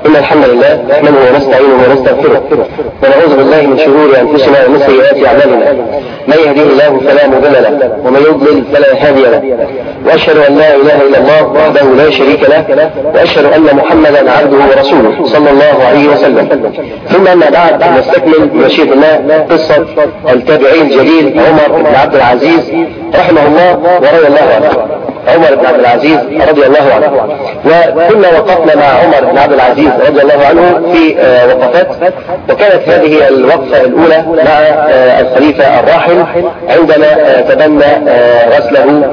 إن الحمد لله نحمده ونستعينه ونستغفره ونعوذ بالله من شرور أنفسنا ومن سيئات أعمالنا من يهديه الله فلا مضل له ومن يضلل فلا هادي له وأشهد أن لا إله إلا الله وحده لا شريك له وأشهد أن محمدا عبده ورسوله صلى الله عليه وسلم ثم أما بعد نستكمل بمشيئة الله قصة التابعي الجليل عمر بن عبد العزيز رحمه الله ورضي الله عنه عمر بن عبد العزيز رضي الله عنه وكنا وقفنا مع عمر بن عبد العزيز رضي الله عنه في وقفات وكانت هذه الوقفة الأولى مع الخليفة الراحل عندما تبنى غسله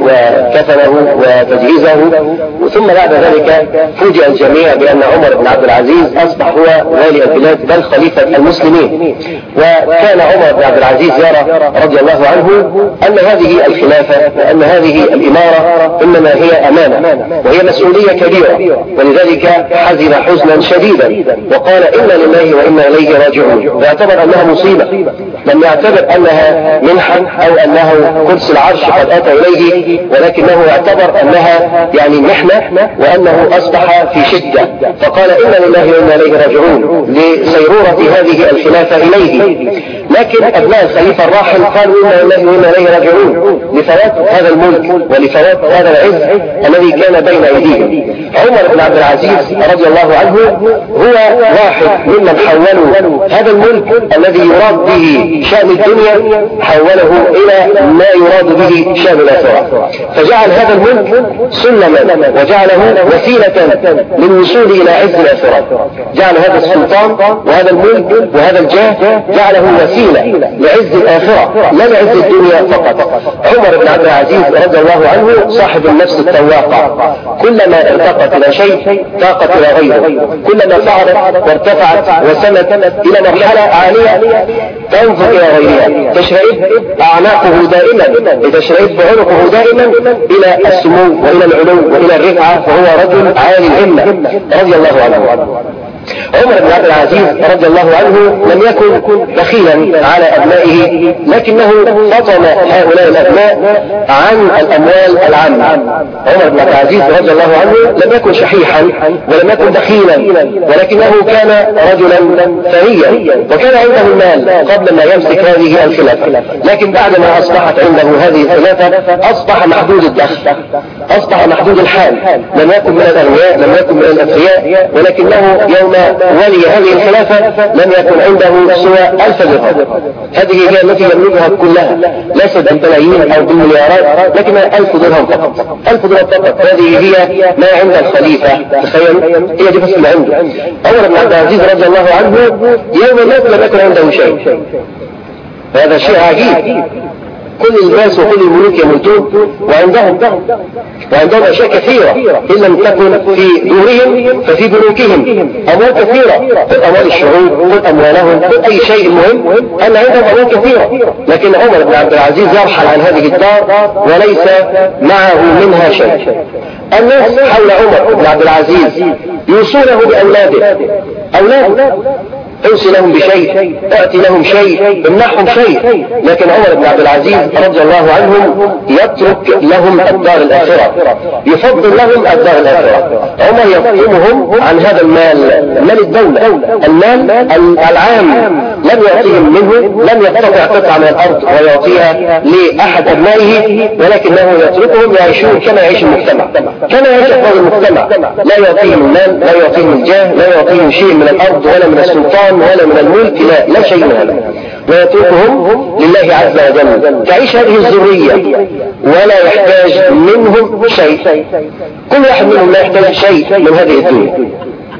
وكفنه وتجهيزه ثم بعد ذلك فوجئ الجميع بأن عمر بن عبد العزيز أصبح هو والي البلاد بل خليفة المسلمين وكان عمر بن عبد العزيز يرى رضي الله عنه أن هذه الخلافة وأن هذه الإمارة إنما هي أمانة وهي مسؤولية كبيرة ولذلك حزن حزنا شديدا وقال إنا لله وإنا إليه راجعون واعتبر أنها مصيبة لم يعتبر أنها منحا أو أنه كرسي العرش قد أتى إليه ولكنه اعتبر أنها يعني محنة وأنه أصبح في شدة فقال إنا لله وإنا إليه راجعون لسيرورة هذه الخلافة إليه لكن أبناء الخليفة الراحل قالوا إنا لله وإنا إليه راجعون لفوات هذا الملك ولفوات هذا العز الذي كان بين أيديهم عمر بن عبد العزيز رضي الله عنه هو واحد ممن حولوا هذا الملك الذي يراد به شأن الدنيا حوله إلى ما يراد به شأن الآخرة فجعل هذا الملك سلما وجعله وسيلة للوصول إلى عز الآخرة جعل هذا السلطان وهذا الملك وهذا الجاه جعله وسيلة لعز الآخرة لا لعز الدنيا فقط عمر بن عبد العزيز رضي الله عنه صاحب النفس التواقع كلما ارتقت إلى شيء طاقت إلى غيره كلما صعدت وارتفعت وسمت إلى مرحلة عالية تنظر إلى غيرها تشرئب أعناقه دائما تشرئب عنقه دائما إلى السمو وإلى العلو وإلى الرفعة فهو رجل عالي الهمة رضي الله عنه عمر بن عبد العزيز رضي الله عنه لم يكن بخيلا على أبنائه لكنه فطن هؤلاء الأبناء عن الأموال العامة عمر بن عبد العزيز رضي الله عنه لم يكن شحيحا ولم يكن بخيلا ولكنه كان رجلا ثريا وكان عنده المال قبل ما يمسك هذه الخلافة لكن بعدما أصبحت عنده هذه الخلافة أصبح محدود الدخل أصبح محدود الحال لم يكن من الأغنياء لم يكن من الأثرياء ولكنه يوم ولي هذه الخلافة لم يكن عنده سوى ألف درهم هذه هي التي يملكها كلها ليست بالملايين أو بالمليارات لكنها ألف درهم فقط ألف درهم فقط هذه هي ما عند الخليفة تخيل هي دي بس اللي عنده عمر بن عبد العزيز رضي الله عنه يوم مات لم يكن عنده شيء هذا شيء عجيب كل الناس وكل الملوك يموتون وعندهم وعندهم أشياء كثيرة إن لم تكن في دورهم ففي بنوكهم أموال كثيرة خذ أموال الشعوب خذ أموالهم خذ أي شيء مهم أن عندهم أموال كثيرة لكن عمر بن عبد العزيز يرحل عن هذه الدار وليس معه منها شيء الناس حول عمر بن عبد العزيز يوصونه بأولاده أولاده اوصي لهم بشيء ائتي لهم شيء امنحهم شيء لكن عمر بن عبد العزيز رضي الله عنهم يترك لهم الدار الاخره يفضل لهم الدار الاخره عمر يفهمهم عن هذا المال مال الدوله المال العام لم يعطيهم منه لم يقتطع قطعه من الارض ويعطيها لاحد ابنائه ولكنه يتركهم يعيشون كما يعيش المجتمع كما يعيش افراد المجتمع لا يعطيهم المال لا يعطيهم الجاه لا يعطيهم شيء من الارض ولا من السلطان ولا من الملك لا لا شيء من هذا ويتركهم لله عز وجل تعيش هذه الذرية ولا يحتاج منهم شيء كل واحد منهم لا يحتاج شيء من هذه الدنيا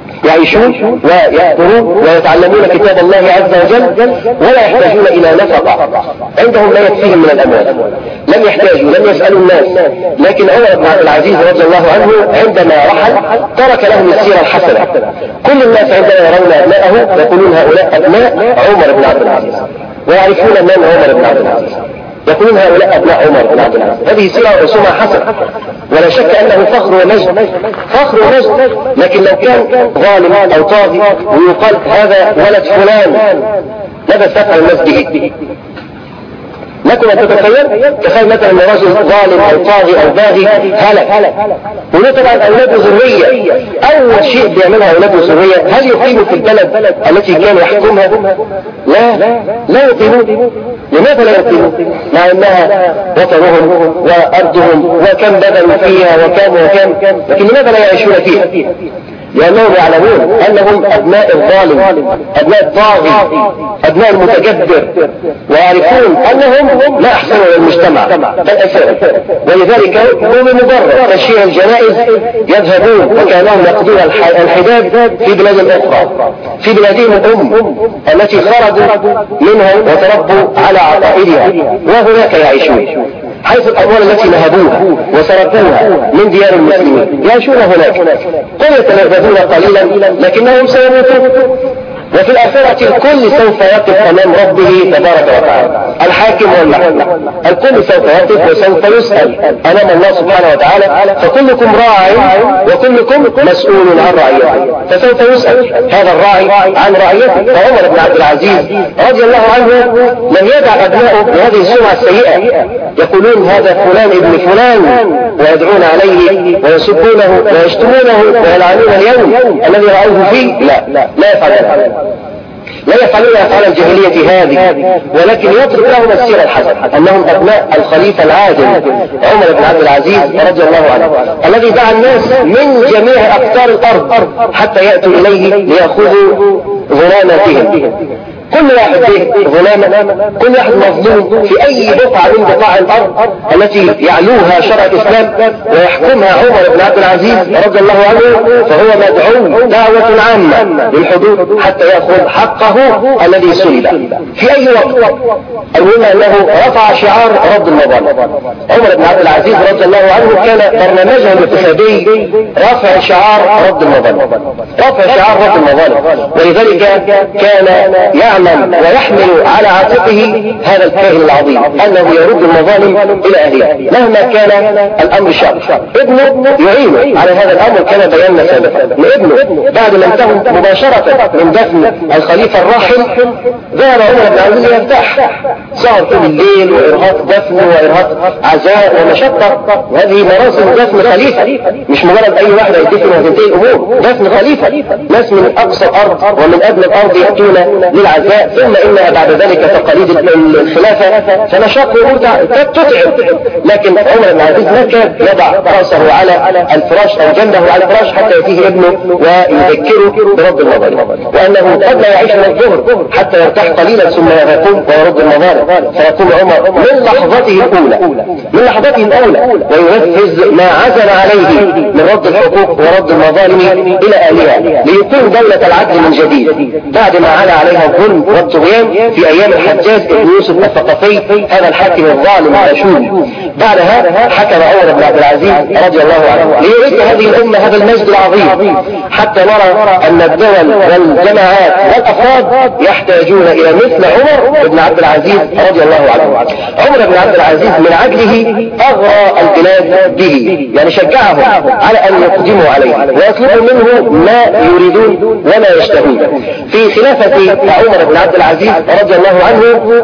يعيشون ويأكلون ويتعلمون كتاب الله عز وجل ولا يحتاجون إلى نفقة عندهم لا يكفيهم من الأموال لم يحتاجوا لم يسألوا الناس لكن عمر بن عبد العزيز رضي الله عنه عندما رحل ترك لهم السيرة الحسنة كل الناس عندما يرون أبناءه يقولون هؤلاء أبناء عمر بن عبد العزيز ويعرفون من عمر بن عبد العزيز يقولون هؤلاء أبناء عمر بن عبد العزيز هذه سيرة وسمعة حسنة ولا شك أنه فخر ومجد فخر ومجد لكن لو كان ظالم أو طاغي ويقال هذا ولد فلان ماذا سفعل الناس به لكم ان تتخيل تخيل مثلا ان رجل ظالم او طاغي او باغي هلك هنا طبعا اولاده ذريه اول شيء بيعملها اولاده ذريه هل يقيموا في البلد التي كان يحكمها لا لا يقيمون لماذا لا يقيمون مع انها وطنهم وارضهم وكم بذلوا فيها وكم وكم لكن لماذا لا يعيشون فيها لأنهم يعلمون أنهم أبناء الظالم أبناء الطاغي أبناء المتجبر ويعرفون أنهم لا أحسن للمجتمع كالأساس ولذلك هو بمجرد تشييع الجنائز يذهبون وكانهم يقضون الحداد في بلاد أخرى في بلادهم الأم التي خرجوا منها وتربوا على عقائدها وهناك يعيشون حيث الأموال التي نهبوها وسرقوها من ديار المسلمين يعيشون هناك قل يتلذذون قليلا لكنهم سيموتون وفي الآخرة الكل سوف يقف أمام ربه تبارك وتعالى الحاكم والمحكم الكل سوف يقف وسوف يسأل أمام الله سبحانه وتعالى فكلكم راع وكلكم مسؤول عن رعيته فسوف يسأل هذا الراعي عن رعيته فعمر بن عبد العزيز رضي الله عنه لم يدع أبنائه بهذه السمعة السيئة يقولون هذا فلان ابن فلان ويدعون عليه ويسبونه ويشتمونه ويلعنون اليوم الذي رأوه فيه لا لا يفعل ذلك لا يفعلون افعال الجاهلية هذه ولكن يترك لهم السيرة الحسنة انهم ابناء الخليفة العادل عمر بن عبد العزيز رضي الله عنه الذي دعا الناس من جميع اقطار الارض حتى يأتوا اليه ليأخذوا غراماتهم كل واحد به غلامة كل واحد مظلوم في اي بقعة من بقاع الارض التي يعلوها شرع الاسلام ويحكمها عمر بن عبد العزيز رضي الله عنه فهو مدعو دعوة عامة للحدود حتى يأخذ حقه الذي سلب في اي وقت المهم انه رفع شعار رد المظالم عمر بن عبد العزيز رضي الله عنه كان برنامجه الانتخابي رفع شعار رد المظالم رفع شعار رد المظالم ولذلك كان يعمل يعمل ويحمل على عاتقه هذا الكاهن العظيم انه يرد المظالم الى اهلها مهما كان الامر شاق ابنه يعين على هذا الامر كما بينا سابقا ابنه بعد ما انتهوا مباشرة من دفن الخليفة الراحل ذهب عمر بن عبد يفتح سهر طول الليل وارهاق دفن وارهاق عزاء ومشقة وهذه مراسم دفن خليفة مش مجرد اي واحد يدفن وتنتهي الامور دفن خليفة ناس من اقصى الارض ومن ادنى الارض ياتون للعزاء ثم انها بعد ذلك تقاليد الخلافة فمشاق الامور تتعب لكن عمر بن عزيز ما كان يضع رأسه على الفراش او جنبه على الفراش حتى يأتيه ابنه ويذكره برب المظالم وانه قد لا يعيش من الظهر حتى يرتاح قليلا ثم يقوم ويرد المظالم فيقول عمر من لحظته الاولى من لحظته الاولى وينفذ ما عزم عليه من رد الحقوق ورد المظالم الى اهلها ليقيم دولة العدل من جديد بعد ما علا عليها الظلم والطغيان في ايام الحجاج بن يوسف الثقفي هذا الحاكم الظالم الرشود بعد هذا حكم عمر بن عبد العزيز رضي الله عنه ليريد هذه الامة هذا المجد العظيم حتى نرى ان الدول والجماعات والافراد يحتاجون الى مثل عمر بن عبد العزيز رضي الله عنه عمر بن عبد العزيز من عدله اغرى البلاد به يعني شجعهم على ان يقدموا عليه ويطلبوا منه ما يريدون وما يشتهون في خلافة عمر بن عبد العزيز رضي الله عنه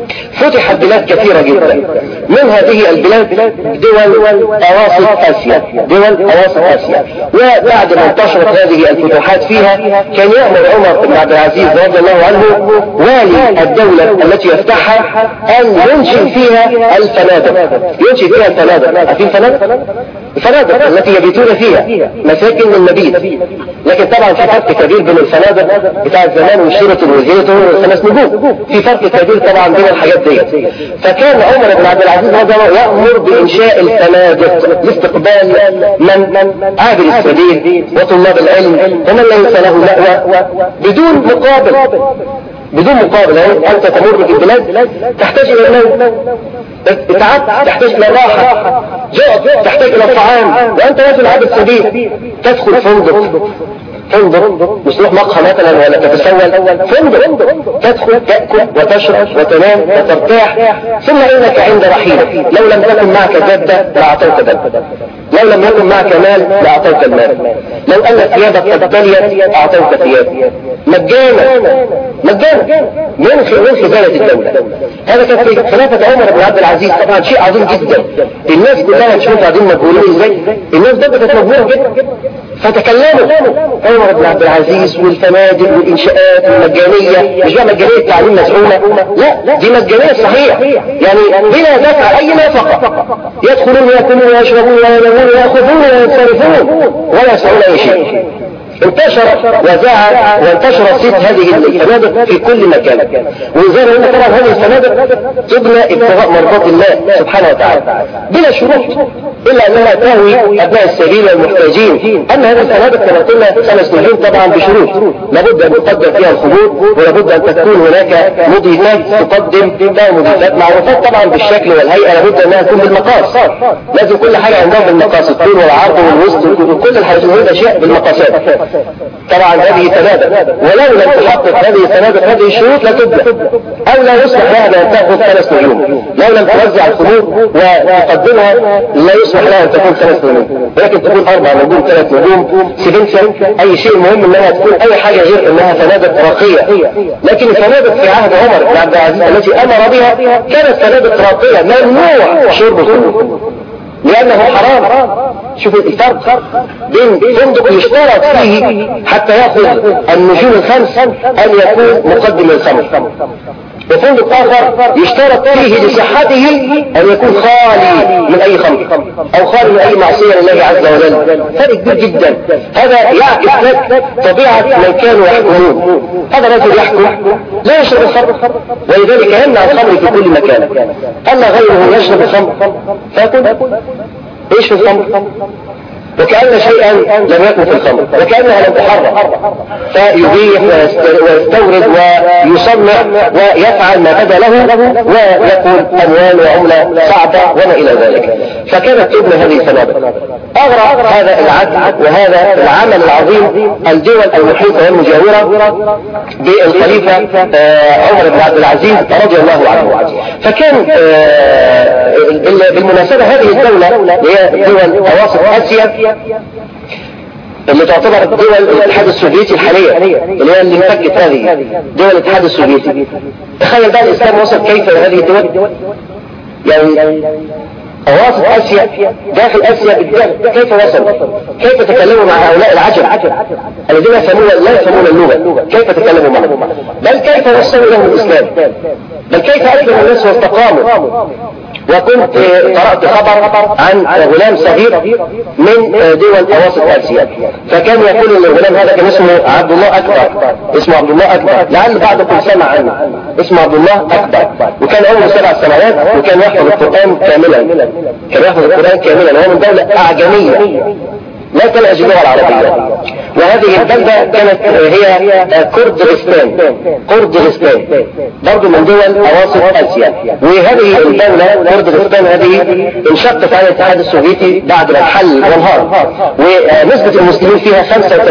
فتحت بلاد كثيرة جدا من هذه البلاد دول أواسط آسيا دول أواسط آسيا وبعد ما انتشرت هذه الفتوحات فيها كان يأمر عمر بن عبد العزيز رضي الله عنه والي الدولة التي يفتحها أن ينشئ فيها الفنادق ينشئ فيها الفنادق عارفين الفنادق؟ الفنادق التي يبيتون فيها مساكن المبيت لكن طبعا في فرق كبير بين الفنادق بتاع زمان وشيرة وزيرة وخمس نجوم في فرق كبير طبعا بين الحاجات دي فكان عمر بن عبد العزيز رضي الله يأمر بإنشاء الفنادق لاستقبال من عابر السبيل وطلاب العلم ومن ليس له مأوى بدون مقابل بدون مقابل انت تمر في البلاد تحتاج الى النوم اتعبت تحتاج الى راحة جعت تحتاج الى الطعام وانت واقف العاب السبيل تدخل فندق فندق مش تروح مقهى مثلا ولا تتسول فندق تدخل تأكل وتشرب وتنام وترتاح ثم انك عند رحيلك لو لم تكن معك جدة لأعطيت دم لو لم يكن معك مال لأعطيت المال لو ان ثيابك قد بليت اعطوك ثياب مجانا مجانا من من خزانة الدولة هذا كان في خلافة عمر بن عبد العزيز طبعا شيء عظيم جدا الناس كلها تشوف قاعدين مجهولين ازاي الناس ده كانت مجهولة جدا فتكلموا عمر بن عبد العزيز والفنادق والانشاءات والمجانية مش بقى مجانية تعليم مسؤولة لا دي مجانية صحيح يعني بلا دفع اي نفقة يدخلون ياكلون ويشربون وينامون ويأخذون وينصرفون ولا يسعون اي شيء انتشر وزع وانتشر صيت هذه الفنادق في كل مكان وزي ما قلنا طبعا هذه الفنادق تبنى ابتغاء مرضات الله سبحانه وتعالى بلا شروط الا انها تهوي ابناء السبيل والمحتاجين اما هذه الفنادق كما قلنا خمس سنين طبعا بشروط لابد ان تقدم فيها الخطوط ولابد ان تكون هناك مضيفات تقدم فيها مضيفات معروفات طبعا بالشكل والهيئه لابد انها تكون بالمقاس لازم كل حاجه عندهم بالمقاس الطول والعرض والوسط وكل الحاجات الاشياء بالمقاسات طبعا هذه سنادق ولو لم تحقق هذه السنادق هذه الشروط لا تبدا او لا يصلح لها ان تاخذ ثلاث نجوم لو لم توزع الخمور وتقدمها لا يصلح لها ان تكون ثلاث نجوم ولكن تكون اربع نجوم ثلاث نجوم سفنسا اي شيء مهم انها تكون اي حاجه غير انها فنادق راقيه لكن الفنادق في عهد عمر بن عبد العزيز التي امر بها كانت فنادق راقيه ممنوع شرب الخمور لأنه حرام شوف الفرق بين فندق يشترط فيه حتى يأخذ النجوم الخمس أن يكون مقدم للخمر وفندق آخر يشترط فيه لصحته أن يكون خالي من أي خمر أو خالي من أي معصية لله عز وجل فرق كبير جدا هذا يعكس لك طبيعة من كانوا يحكمون هذا رجل يحكم لا يشرب الخمر ولذلك يمنع الخمر في كل مكان أما غيره يشرب الخمر فيقول ايش في الخمر وكأن شيئا لم يكن في الخمر وكأنها لم تحرم فيبيح ويستورد ويصنع ويفعل ما بدا له ويكون أموال وعملة صعبة وما إلى ذلك فكانت تبنى هذه السنابل أغرى هذا العدل وهذا العمل العظيم الدول المحيطة والمجاورة بالخليفة عمر بن عبد العزيز رضي الله عنه فكان بالمناسبة هذه الدولة هي دول أواسط آسيا اللي تعتبر دول الاتحاد السوفيتي الحالية اللي هي اللي انفكت هذه دول الاتحاد السوفيتي تخيل بقى الاسلام وصل كيف الى هذه الدول يعني أواسط آسيا داخل آسيا بالداخل كيف وصل كيف تكلموا مع هؤلاء العجب الذين يفهمون لا يفهمون اللغة كيف تكلموا معهم بل كيف وصلوا لهم الإسلام بل كيف أسلموا الناس واستقاموا وكنت قرأت خبر عن غلام صغير من دول أواسط آسيا فكان يقول ان الغلام هذا كان اسمه عبد الله أكبر اسمه عبد الله أكبر لعل بعضكم سمع عنه اسمه عبد الله أكبر وكان عمره سبع سنوات وكان يحفظ القرآن كاملا كان يحفظ القرآن كاملا وهو من دولة أعجمية لا تلهج اللغة العربية وهذه البلدة كانت هي كردغستان كردغستان برضو من دول أواسط آسيا وهذه الدولة كردغستان هذه انشقت عن الاتحاد السوفيتي بعد ما انحل وانهار ونسبة المسلمين فيها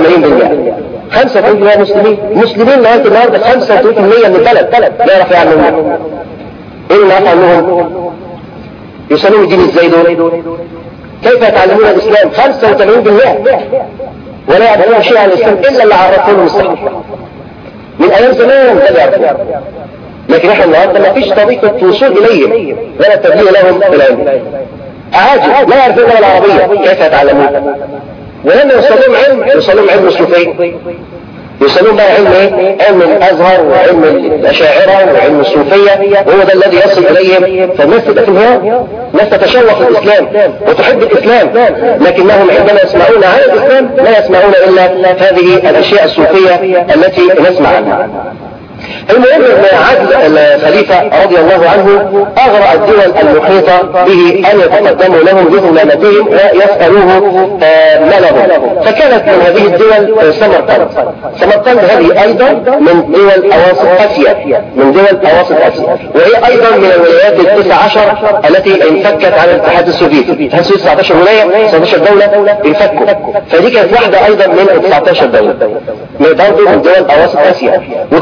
85% 85% مسلمين مسلمين لغاية النهاردة 35% من البلد لا يعرف عنهم ايه اللي يعرف عنهم يسمون الدين ازاي دول كيف يتعلمون الاسلام 85% ولا يعرفون شيء عن الاسلام الا اللي عرفوهم الصحيح من ايام زمان لا يعرفون لكن احنا النهارده ما فيش طريقه وصول اليهم ولا تبليغ لهم العلم عاجز لا يعرفون اللغه العربيه كيف يتعلمون ولما يوصلون علم يوصلون علم الصوفيه يسمون بقى علم ايه؟ علم الازهر وعلم الاشاعره وعلم الصوفيه وهو ده الذي يصل اليهم فالناس تبقى في النهايه ناس تتشوق الاسلام وتحب الاسلام لكنهم عندما يسمعون عن الاسلام لا يسمعون الا هذه الاشياء الصوفيه التي نسمع عنها المهم ان عدل الخليفة رضي الله عنه اغرى الدول المحيطة به ان يتقدموا لهم بظلامتهم ويسألوه ما لهم فكانت من هذه الدول سمرقند سمرقند هذه ايضا من دول اواسط اسيا من دول اواسط اسيا وهي ايضا من الولايات التسع عشر التي انفكت عن الاتحاد السوفيتي الاتحاد السوفيتي 19 ولاية 19 دولة انفكوا فدي كانت واحدة ايضا من 19 دولة برضه من دول اواسط اسيا وكان المسلمين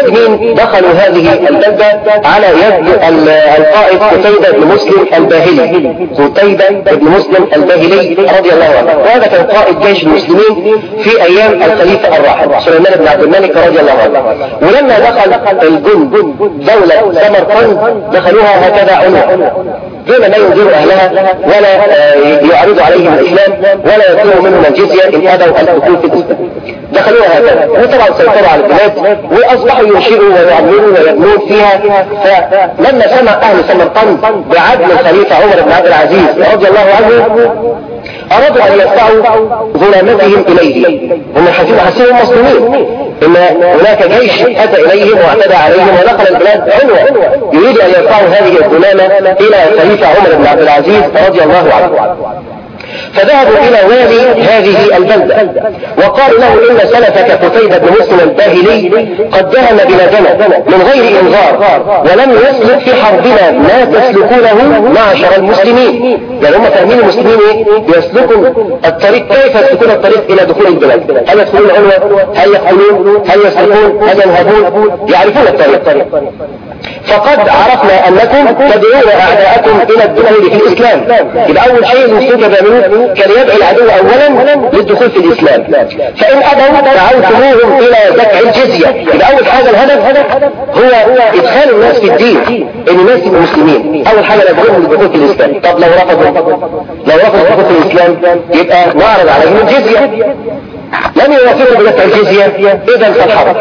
المسلمين دخلوا هذه البلدة على يد القائد قتيبة بن مسلم الباهلي قتيبة بن مسلم الباهلي رضي الله عنه وهذا كان قائد جيش المسلمين في ايام الخليفة الراحل سليمان بن عبد الملك رضي الله عنه ولما دخل الجند دولة سمرقند دخلوها هكذا عنوة دون ما ينذر اهلها ولا يعرض عليهم الاسلام ولا يطلبوا منهم الجزية ان ابوا الدخول في الاسلام دخلوها هكذا وطبعا سيطروا على البلاد واصبحوا ينشئوا ويعملون ويبنون فيها فلما سمع اهل سمرقند بعدل الخليفة عمر بن عبد العزيز رضي الله عنه أرادوا أن يدفعوا ظلامتهم إليه هم حاسين حاسين مصدومين إن هناك جيش أتى إليهم واعتدى عليهم ودخل البلاد عنوة يريد أن يدفعوا هذه الظلامة إلى خليفة عمر بن عبد العزيز رضي الله عنه فذهبوا إلى والي هذه البلدة وقالوا له إن سلفك قتيبة بن مسلم الباهلي قد دهم بلادنا من غير إنذار ولم يسلك في حربنا ما تسلكونه معشر المسلمين يعني هم فاهمين المسلمين ايه؟ يسلكوا الطريق كيف يسلكون الطريق إلى دخول البلاد هل يدخلون عنوة هل يقتلون هل يسلكون هل ينهبون يعرفون الطريق فقد عرفنا أنكم تدعون أعداءكم إلى الدخول في الإسلام يبقى أول شيء المسلمين بيعملوه كان يدعو العدو أولا للدخول في الإسلام فإن أبوا دعوتموهم إلى دفع الجزية يبقى أول حاجة الهدف هو إدخال الناس في الدين إن الناس يبقوا مسلمين أول حاجة ندعوهم للدخول في الإسلام طب لو رفضوا لو رفضوا الدخول في الإسلام يبقى نعرض عليهم الجزية لم يوافقوا بدفع الجزية إذا فالحرب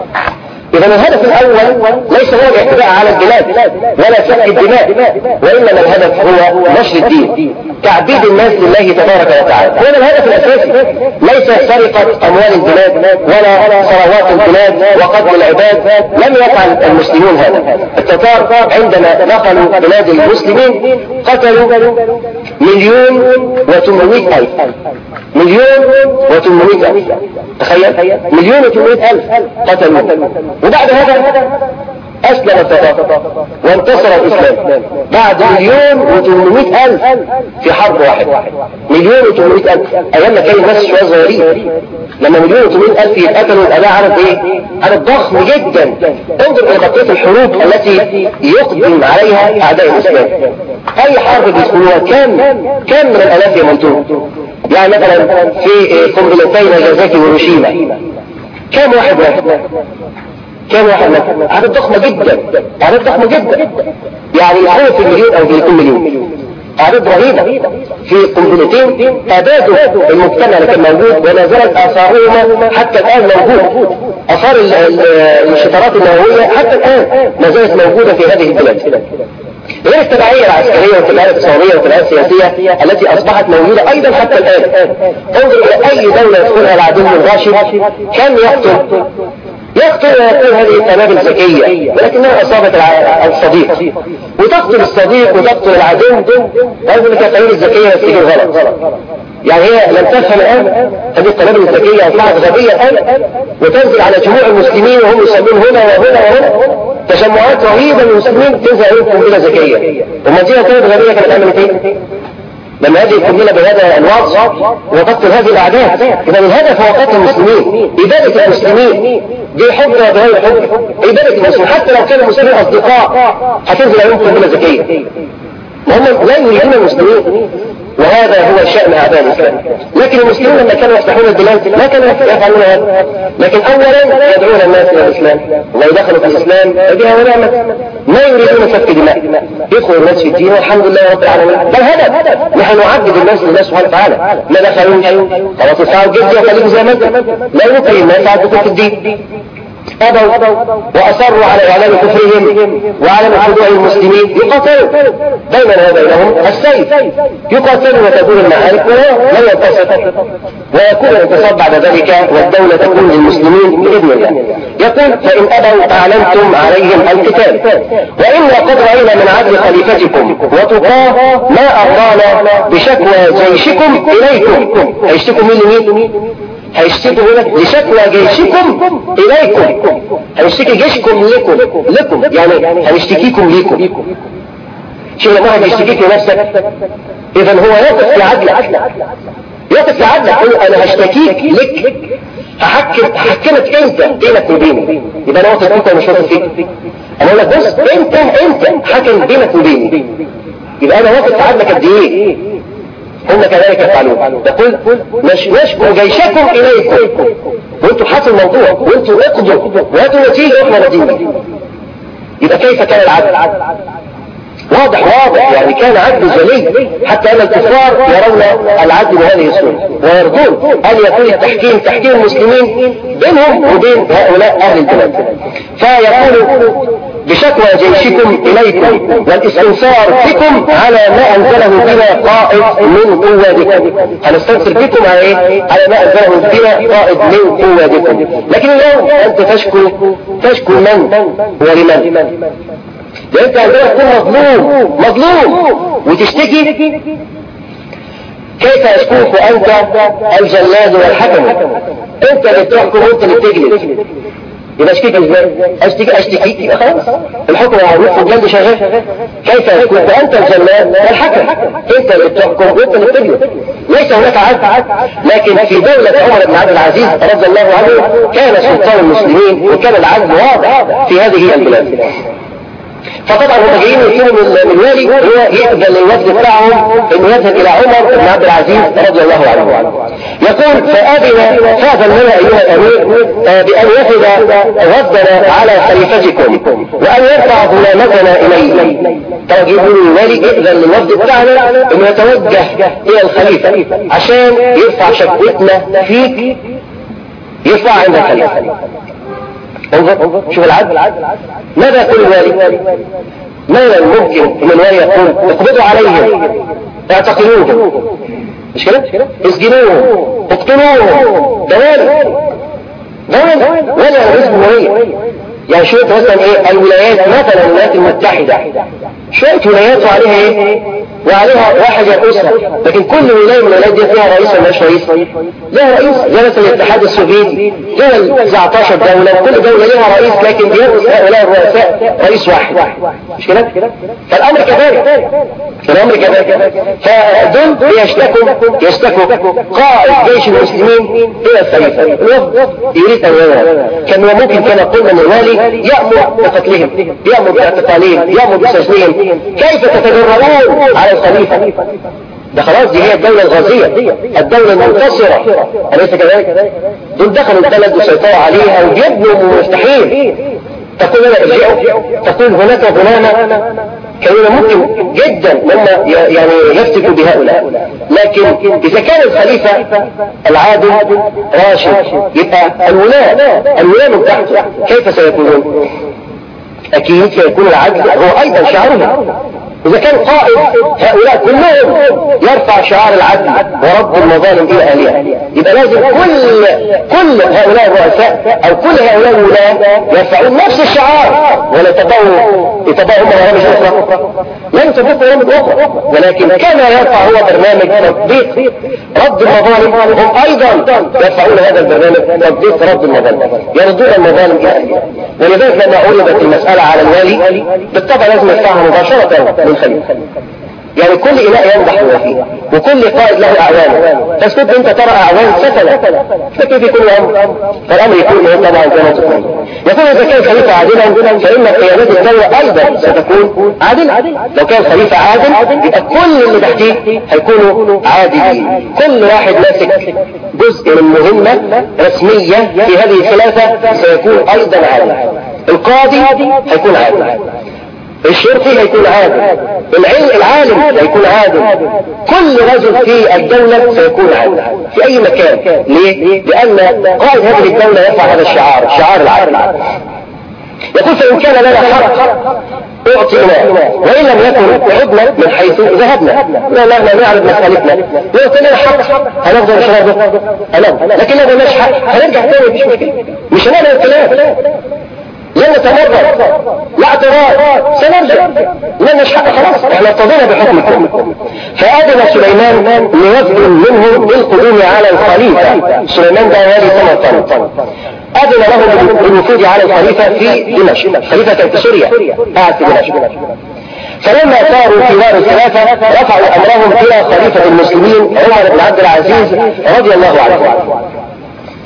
إذا الهدف الأول ليس هو الاعتداء على البلاد ولا سفك الدماء وإنما الهدف هو نشر الدين تعبيد الناس لله تبارك وتعالى هو الهدف الأساسي ليس سرقة أموال البلاد ولا ثروات البلاد وقتل العباد لم يفعل المسلمون هذا التتار عندما دخلوا بلاد المسلمين قتلوا مليون وثمانمائة ألف مليون وثمانمائة ألف تخيل مليون وثمانمائة ألف قتلوا وبعد هذا أسلم التتار وانتصر الإسلام بعد مليون وثمانمائة ألف في حرب واحدة مليون وثمانمائة ألف أيام ما كان الناس شوية صغيرين لما مليون وثمانمائة ألف يتقتلوا يبقى ده عدد إيه؟ عدد ضخم جدا انظر إلى بقية الحروب التي يقدم عليها أعداء الإسلام أي حرب بيدخلوها كم كم من الآلاف يموتون يعني مثلا في قنبلتين ناجازاكي وهيروشيما كم واحد مات كم واحد مات عدد ضخمة جدا عدد ضخمة جدا يعني يحول في مليون او في 2 مليون اعداد رهيبة في قنبلتين ابادوا المجتمع اللي كان موجود ولا زالت اثارهما حتى الان موجود اثار الشطرات النووية حتى الان ما زالت موجودة في هذه البلاد غير التبعية العسكرية والتبعية الاقتصادية والتبعية السياسية التي أصبحت موجودة أيضا حتى الآن انظر إلى أي دولة يدخلها العدو الراشد كم يقتل يقتل ويقول هذه القنابل ذكية ولكنها أصابت الصديق وتقتل الصديق وتقتل العدو ويقول لك القنابل الذكية يفتكر غلط يعني هي لم تفهم الآن هذه القنابل الذكية أصبحت غبية الآن وتنزل على جموع المسلمين وهم يسمون هنا وهنا وهنا تجمعات رهيبة من المسلمين تنزل عليهم قنبلة ذكية والمدينة كانت غبية كانت عملت ايه؟ لما هذه القنبلة بهذا الوضع وقتل هذه الأعداد إذا الهدف هو قتل المسلمين إبادة المسلمين دي حب وغير حب إبادة المسلمين حتى لو كانوا المسلمين أصدقاء هتنزل عليهم قنبلة ذكية وهم لا يريدون المسلمين وهذا هو شأن أعداء الإسلام لكن المسلمين لما كانوا يفتحون البلاد ما كانوا يفعلون هذا لكن أولا يدعون الناس إلى الإسلام الله يدخلوا في الإسلام فبها ونعمة ما يريدون سفك دماء يدخل الناس في الدين والحمد لله رب العالمين ده الهدف نحن نعبد الناس لله سبحانه وتعالى ما دخلوش خلاص يدفعوا الجزية خليهم زي ما انت لا يمكن الناس على الدخول في الدين أبوا وأصروا على إعلان كفرهم وعلى خضوع المسلمين يقاتلوا بيننا وبينهم السيف يقاتلوا وتكون المعارك ولا ينتصر ويكون الانتصار بعد ذلك والدولة تكون للمسلمين بإذن الله يقول فإن أبوا أعلنتم عليهم القتال وإنا قد رأينا من عدل خليفتكم وتقاه ما أرضانا بشكوى جيشكم إليكم هيشتكوا مين لمين هيشتكوا هنا لشكوى جيشكم إليكم هيشتكي جيشكم لكم لكم يعني هنشتكيكم ليكم شو لما هيشتكيك لنفسك إذا هو يقف في عدلك يقف في عدلك يقول أنا هشتكيك لك هحكم هحكمك انت بينك وبيني يبقى انا واثق انت مش واثق فيك انا اقول لك بص انت انت حكم بينك وبيني يبقى انا واثق في عدلك قد ايه هم كذلك يفعلون يقول نشكو جيشكم اليكم وانتم حاسوا الموضوع وانتم اقضوا وهاتوا نتيجه واحنا راضيين يبقى كيف كان العدل واضح واضح يعني كان عدل جلي حتى ان الكفار يرون العدل بهذه الصورة ويرجون ان يكون التحكيم تحكيم المسلمين بينهم وبين هؤلاء اهل البلاد فيقول بشكوى جيشكم اليكم والاستنصار بكم على ما انزله بنا قائد من قوادكم هنستنصر بكم على ايه؟ على ما انزله بنا قائد من قوادكم لكن اليوم انت تشكو تشكو من ولمن انت عندما تكون مظلوم مظلوم وتشتكي كيف يشكوك انت الجلاد والحكم انت اللي بتحكم وانت اللي بتجلد يبقى اشتكي ازاي؟ اشتكي اشتكي يبقى خلاص الحكم معروف والجلد شغال كيف يكون انت الجلاد والحكم انت اللي بتحكم وانت اللي بتجلد ليس هناك عدل لكن في دولة عمر بن عبد العزيز رضي الله عنه كان سلطان المسلمين وكان العدل واضح في هذه البلاد فطبعا هم جايين يطلبوا من الوالي هو يقبل للوفد بتاعهم انه يذهب الى عمر بن عبد العزيز رضي الله عنه يقول فاذن فاذن لنا ايها الامير بان يفد وفدنا على خليفتكم وان يرفع ظلامتنا اليه طبعا يقول الوالي ائذن للوفد بتاعنا انه يتوجه الى الخليفه عشان يرفع شكوتنا فيك يرفع عند الخليفه انظر شوف العدل ماذا يقول الوالي ماذا ممكن ان الوالي يقول اقبضوا عليهم اعتقلوهم مش كده اسجنوهم اقتلوهم ده والي ده والي والي على رئيس الجمهوريه يعني شوية مثلا ايه الولايات مثلا الولايات المتحدة شوية ولايات وعليها ايه وعليها واحد يقوسها لكن كل ولاية من الولايات دي فيها رئيس ولا مش رئيس لها رئيس زي مثلا الاتحاد السوفيتي دول 19 دولة كل دولة لها رئيس لكن بيرئيس هؤلاء الرؤساء رئيس واحد مش كده فالامر كذلك الامر كذلك فدول يشتكوا يشتكوا قائد جيش المسلمين الى الخليفة الوفد يريد ان يذهب كان ممكن كما قلنا من الوالي يأمر بقتلهم يأمر باعتقالهم يأمر بسجنهم كيف تتجرؤون على الخليفة ده خلاص دي هي الدولة الغازية الدولة المنتصرة أليس كذلك دول دخلوا البلد وسيطروا عليها وبيبنوا مفتاحين تقول لنا ارجعوا تقول هناك غلامة كانوا ممكن جدا لما يعني يفتكوا بهؤلاء لكن اذا كان الخليفة العادل راشد يبقى الولاة الولاة من تحته كيف سيكونون اكيد سيكون العدل هو ايضا شعارهم إذا كان قائد هؤلاء كلهم يرفع شعار العدل ورد المظالم إلى أهلها يبقى لازم كل كل هؤلاء الرؤساء أو كل هؤلاء الولاة يرفعون نفس الشعار ولا يتبعوا يتبعوا برامج أخرى لا يتبعوا برامج أخرى ولكن كما يرفع هو برنامج تطبيق رد المظالم هم أيضا يرفعون هذا البرنامج تطبيق رد المظالم يردون المظالم إلى أهلها ولذلك لما عرضت المسألة على الوالي بالطبع لازم يدفعها مباشرة من الخليفة يعني كل إناء ينضح هو فيه وكل قائد له أعوان بس كنت أنت ترى أعوان سفلة فكيف يكون أمر فالأمر يكون هو طبعا كما تقول يقول إذا كان خليفة عادلا فإن قيادات الدولة أيضا ستكون عادلة لو كان خليفة عادل يبقى كل اللي تحتيه هيكونوا عادلين كل واحد ماسك جزء من مهمة رسمية في هذه الخلافة سيكون أيضا عادل القاضي هيكون عادل الشرطي هيكون عادل العلم العالم هيكون عادل كل رجل في الدولة سيكون عادل في اي مكان ليه؟ لان قائد هذه الدولة يرفع هذا الشعار شعار العدل يقول فإن كان لنا حق اعطيناه وإن لم يكن عدنا من حيث ذهبنا لا لا لا نعرف مسألتنا لو لنا حق هنفضل نشربه هنفضل لكن لو مش حق هنرجع تاني مش مشكلة مش هنعمل الكلام لن نتمرد لا اعتراض سنرجع لن نشحق خلاص احنا ارتضينا بحكمكم فأذن سليمان لوفد منه بالقدوم على الخليفة سليمان ده والي سمرقند أذن له بالوفود على الخليفة في دمشق الخليفة كان في سوريا قاعد في دمشق فلما صاروا في دار الخلافة رفعوا أمرهم إلى خليفة المسلمين عمر بن عبد العزيز رضي الله عنه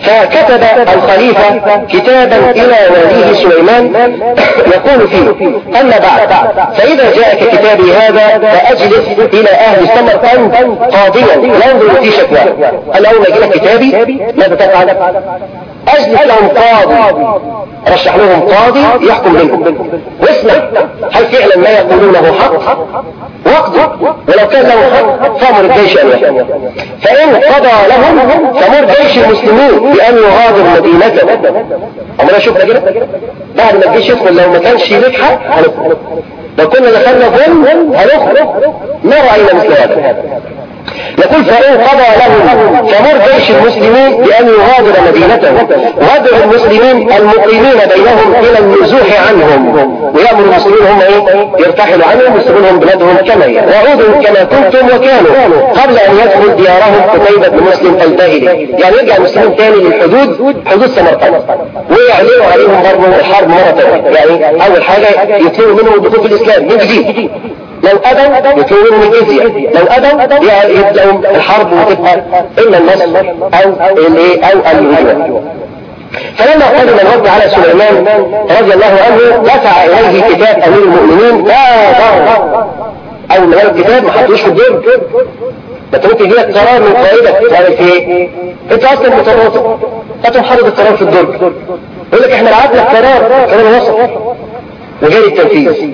فكتب الخليفة كتابا إلى وليه سليمان يقول فيه أما بعد فإذا جاءك كتابي هذا فأجلس إلى أهل سمرقند قاضيا ينظر في شكواه قال أول ما يجي لك كتابي ماذا تفعل؟ أجلس لهم قاضي رشح لهم قاضي يحكم بينهم واسمع هل فعلا ما يقولونه حق واقضوا ولو كان له حق فامر الجيش ان يحكم فان قضى لهم فمر جيش المسلمين بان يغادر مدينته اما انا شفنا كده بعد ما الجيش يدخل لو ما كانش ليك حق هنخرج لو كنا دخلنا ظلم هنخرج ما راينا مثل هذا يقول فإن قضى له فمر جيش المسلمين بأن يغادر مدينته غادر المسلمين المقيمين بينهم إلى النزوح عنهم ويأمر المسلمين هم إيه يرتحلوا عنهم ويسيبونهم بلادهم كما هي وعودوا كما كنتم وكانوا قبل أن يدخل ديارهم قتيبة بن مسلم الباهلي يعني يرجع المسلمين تاني للحدود حدود سمرقند ويعلنوا عليهم برضه الحرب مرة ثانية يعني أول حاجة يطلبوا منهم الدخول في الإسلام من جديد لو أبوا يكونوا الجزية لو أبوا يبدأوا الحرب وتبقى إما النصر أو الإيه أو الهجوم فلما قدم الرد على سليمان رضي الله عنه دفع إليه كتاب أمير المؤمنين لا ضر أو من الكتاب ما حطوش في الدين ما انت ممكن يجيلك قرار من قائدك تعرف ايه انت اصلا متواطئ هتقوم حاطط القرار في الدرج يقول لك احنا بعتنا قرار قرار وسط وجاري التنفيذ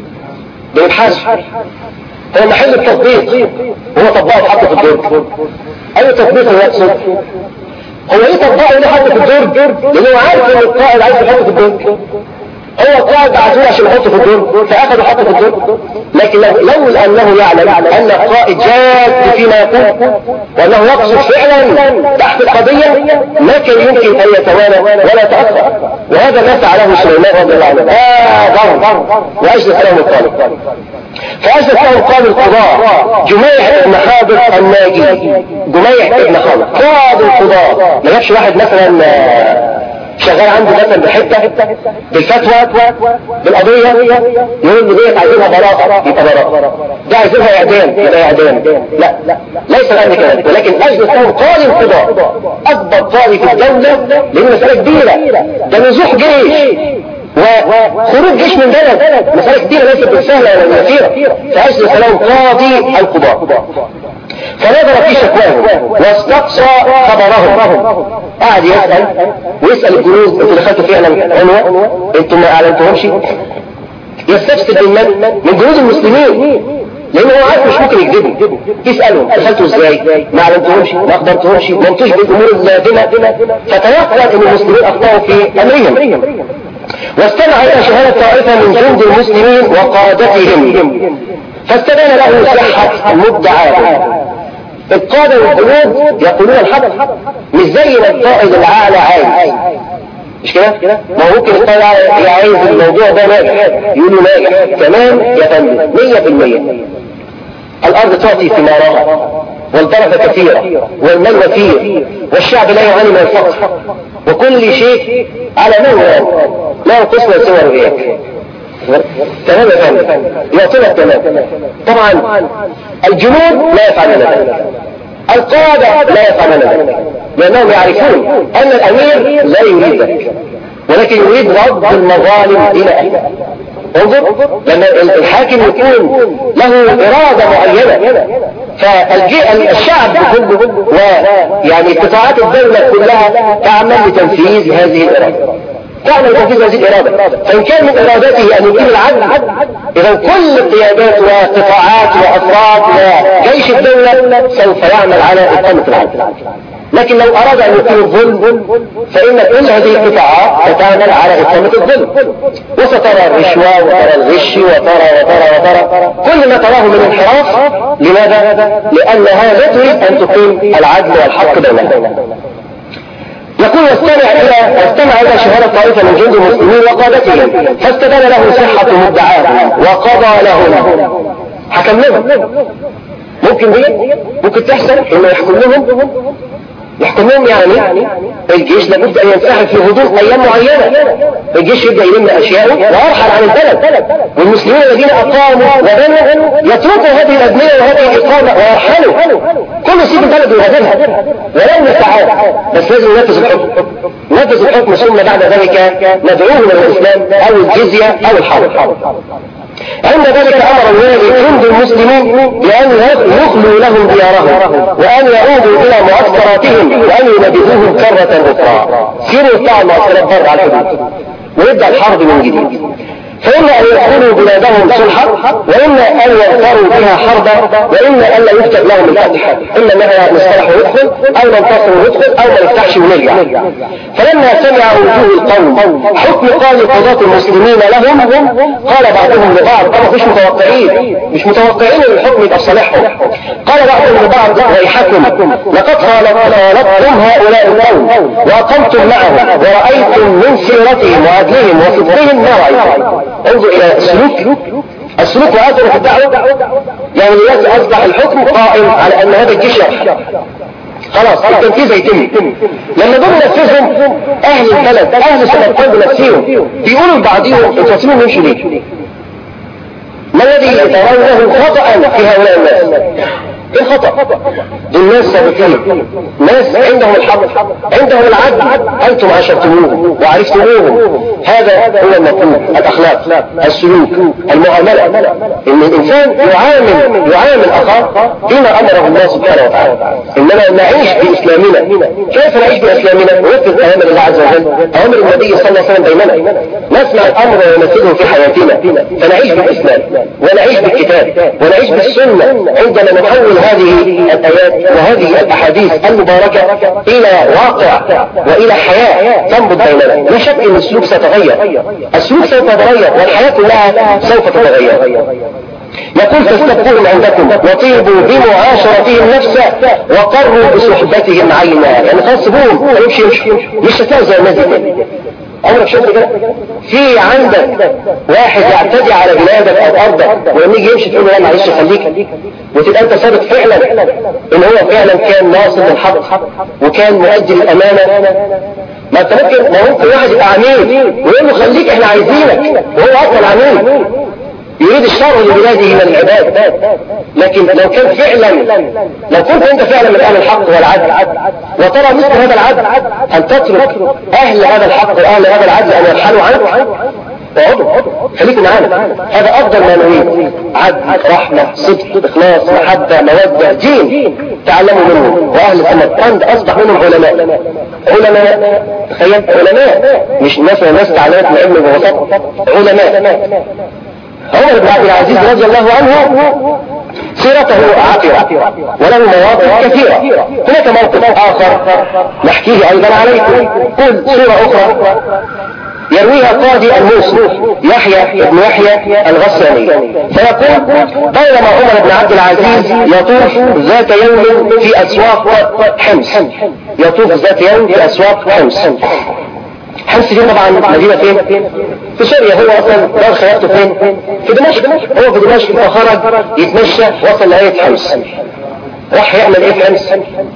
بالحج هو محل التطبيق هو طبقه وحطه في الدرج اي تطبيق هو يقصد هو ايه طبقه اللي حطه في الدرج لانه عارف ان القائد عايز يحطه في الدرج هو القائد بعثوه عشان يحطه في الدرج فاخذ وحطه في الدرج لكن لو لولا انه يعلم ان القائد جاد فيما يقول وانه يقصد فعلا تحت القضيه ما كان يمكن ان يتوانى ولا يتاخر وهذا ما فعله سليمان رضي الله عنه آه ضرب واجلس له الطالب فأجلس له قاضي القضاء جميح بن حاضر الناجي جميح بن حاضر قاضي القضاء ما جابش واحد مثلا شغال عنده مثلا بحته بالفتوى بالقضيه يقول له ديت عايزينها براءه يبقى براءه ده عايزينها اعدام يبقى اعدام لا ليس غير كده ولكن اجلس له قاضي القضاء اكبر قاضي في الدوله لان مساله كبيره ده نزوح جيش وخروج جيش من بلد مسألة كبيرة ليست بالسهلة ولا باليسيرة فأجلس له قاضي القضاء فنظر في شكواه واستقصى خبرهم قعد يسأل ويسأل الجنود انتوا دخلتوا فعلا عنوة انتوا ما اعلنتهمش يستفسد من من جنود المسلمين لان هو عارف مش ممكن يكذبوا يسألهم دخلتوا ازاي ما اعلنتهمش ما اخبرتهمش ما انتوش بالامور اللازمة فتيقن ان المسلمين اخطأوا في امرهم واستمع الى شهادة طائفة من جند المسلمين وقادتهم فاستبان له صحة مدعاه القادة والجنود يقولون الحق مش زي ما القائد العالى عايز مش كده؟ ما هو ممكن القائد عايز الموضوع ده ناجح يقول له ناجح تمام يا فندم 100% الارض تعطي ثمارها والبركة كثيرة والمال وفير والشعب لا يعاني من الفقر وكل شيء على نوع لا ينقصنا سوى الرياء تمام يا فندم يعطينا التمام طبعا الجنود لا يفعلون ذلك القادة لا يفعلون ذلك لأنهم يعرفون أن الأمير لا يريد ذلك ولكن يريد رد المظالم إلى أهلها انظر لما الحاكم يكون له إرادة معينة فالشعب كله ويعني قطاعات الدولة كلها تعمل لتنفيذ هذه الإرادة تعمل تنفيذ هذه الإرادة فإن كان من إرادته أن يقيم العدل إذا كل القيادات وقطاعات وأفراد وجيش الدولة سوف يعمل على إقامة العدل لكن لو أراد أن يقيم الظلم فإن كل هذه القطاعات ستعمل على إقامة الظلم وسترى الرشوة وترى الغش وترى وترى وترى كل ما تراه من انحراف لماذا؟ لأنها لا تريد أن تقيم العدل والحق بينها يقول واستمع إلى واستمع إلى شهادة طائفة من جند المسلمين وقادتهم فاستبان له صحة مدعاه وقضى لهم حكم لهم ممكن دي ممكن تحصل انه يحكم لهم يحكمهم يعني الجيش لابد ان ينسحب في غضون ايام معينة الجيش يبدأ يلم اشياءه ويرحل عن البلد والمسلمين الذين اقاموا وبنوا يتركوا هذه الابنية وهذه الاقامة ويرحلوا كل سيب البلد ويهدمها ولو ساعات بس لازم ينفذ الحكم نفذ الحكم ثم بعد ذلك ندعوهم الى الاسلام او الجزية او الحرب عند ذلك امر الله جند المسلمين بان يخلوا لهم ديارهم وان يعودوا الى معسكراتهم وان ينبذوهم كرة اخرى سيروا يطلعوا المعسكرات بره على الحدود ويبدا الحرب من جديد فإما أن يدخلوا بلادهم صلحا وإما أن يغفروا بها حربا وإما أن لا يكتب لهم الفتح إما أنها نصطلح ويدخل أو ننتصر ويدخل أو ما يفتحش ونرجع فلما سمع وجوه القوم حكم قال قضاة المسلمين لهم قال بعضهم لبعض طبعا مش متوقعين مش متوقعين ان الحكم يبقى صالحهم قال بعضهم لبعض ويحكم لقد خالطتم هؤلاء القوم وأقمتم معهم ورأيتم من سيرتهم وعدلهم وصدقهم ما رأيتم انظر الى السلوك السلوك واثره في الدعوة يعني دلوقتي اصبح الحكم قائم على ان هذا الجيش يحكم خلاص التنفيذ هيتم لما دول نفذهم اهل البلد اهل سمرقند بنفسهم بيقولوا لبعضهم انتوا هتسيبهم يمشوا ليه؟ ما الذي ترونه خطأ في هؤلاء الناس؟ ايه خطأ دول ناس صادقين ناس عندهم الحق عندهم العدل انتم عاشرتموهم وعرفتموهم هذا هو المطلوب الاخلاق السلوك المعاملة ان الانسان يعامل يعامل اخاه بما امره الله سبحانه وتعالى انما نعيش باسلامنا كيف نعيش باسلامنا ونفذ اوامر الله عز وجل اوامر النبي صلى الله عليه وسلم بيننا نسمع الامر وننفذه في حياتنا فنعيش بالاسلام ونعيش بالكتاب ونعيش بالسنة عندما نحول هذه الآيات وهذه الأحاديث المباركة إلى واقع وإلى حياة تنبض بيننا لا شك أن السلوك سيتغير السلوك سوف يتغير والحياة كلها سوف تتغير يقول فاستبقوهم عندكم وطيبوا بمعاشرتهم نفسا وقروا بصحبتهم عينا يعني خلاص سيبوهم يمشي يمشي مش هتلاقوا زي الناس دي عمرك شفت كده في عندك واحد يعتدي على بلادك او ارضك ولما يجي يمشي تقول له لا معلش خليك وتبقى انت صادق فعلا ان هو فعلا كان ناصر الحق وكان مؤدي الامانه ما انت ممكن ما ممكن واحد يبقى عميل ويقول له خليك احنا عايزينك وهو اصلا عميل يريد الشر لبلاده من العباد لكن لو كان فعلا لو كنت انت فعلا من اهل الحق والعدل وترى مثل هذا العدل ان تترك اهل هذا الحق واهل هذا العدل ان يرحلوا عنك اقعدوا خليكم معانا هذا افضل ما نريد عدل رحمة صدق اخلاص محبة مودة دين تعلموا منه واهل سمرقند اصبح منهم علماء علماء تخيل علماء مش ناس ناس تعلمت من علم ببساطة علماء عمر بن عبد العزيز رضي الله عنه سيرته عاطرة وله مواقف كثيرة هناك موقف آخر نحكيه أيضا عليكم قل سورة أخرى يرويها قاضي الموصل يحيى بن يحيى الغساني فيقول بينما عمر بن عبد العزيز يطوف ذات يوم في أسواق حمص يطوف ذات يوم في أسواق حمص حمص دي طبعا مدينة فين في سوريا هو اصلا دار خيارته فين في دمشق هو في دمشق فخرج يتمشى وصل لغاية حمص راح يعمل ايه في حمص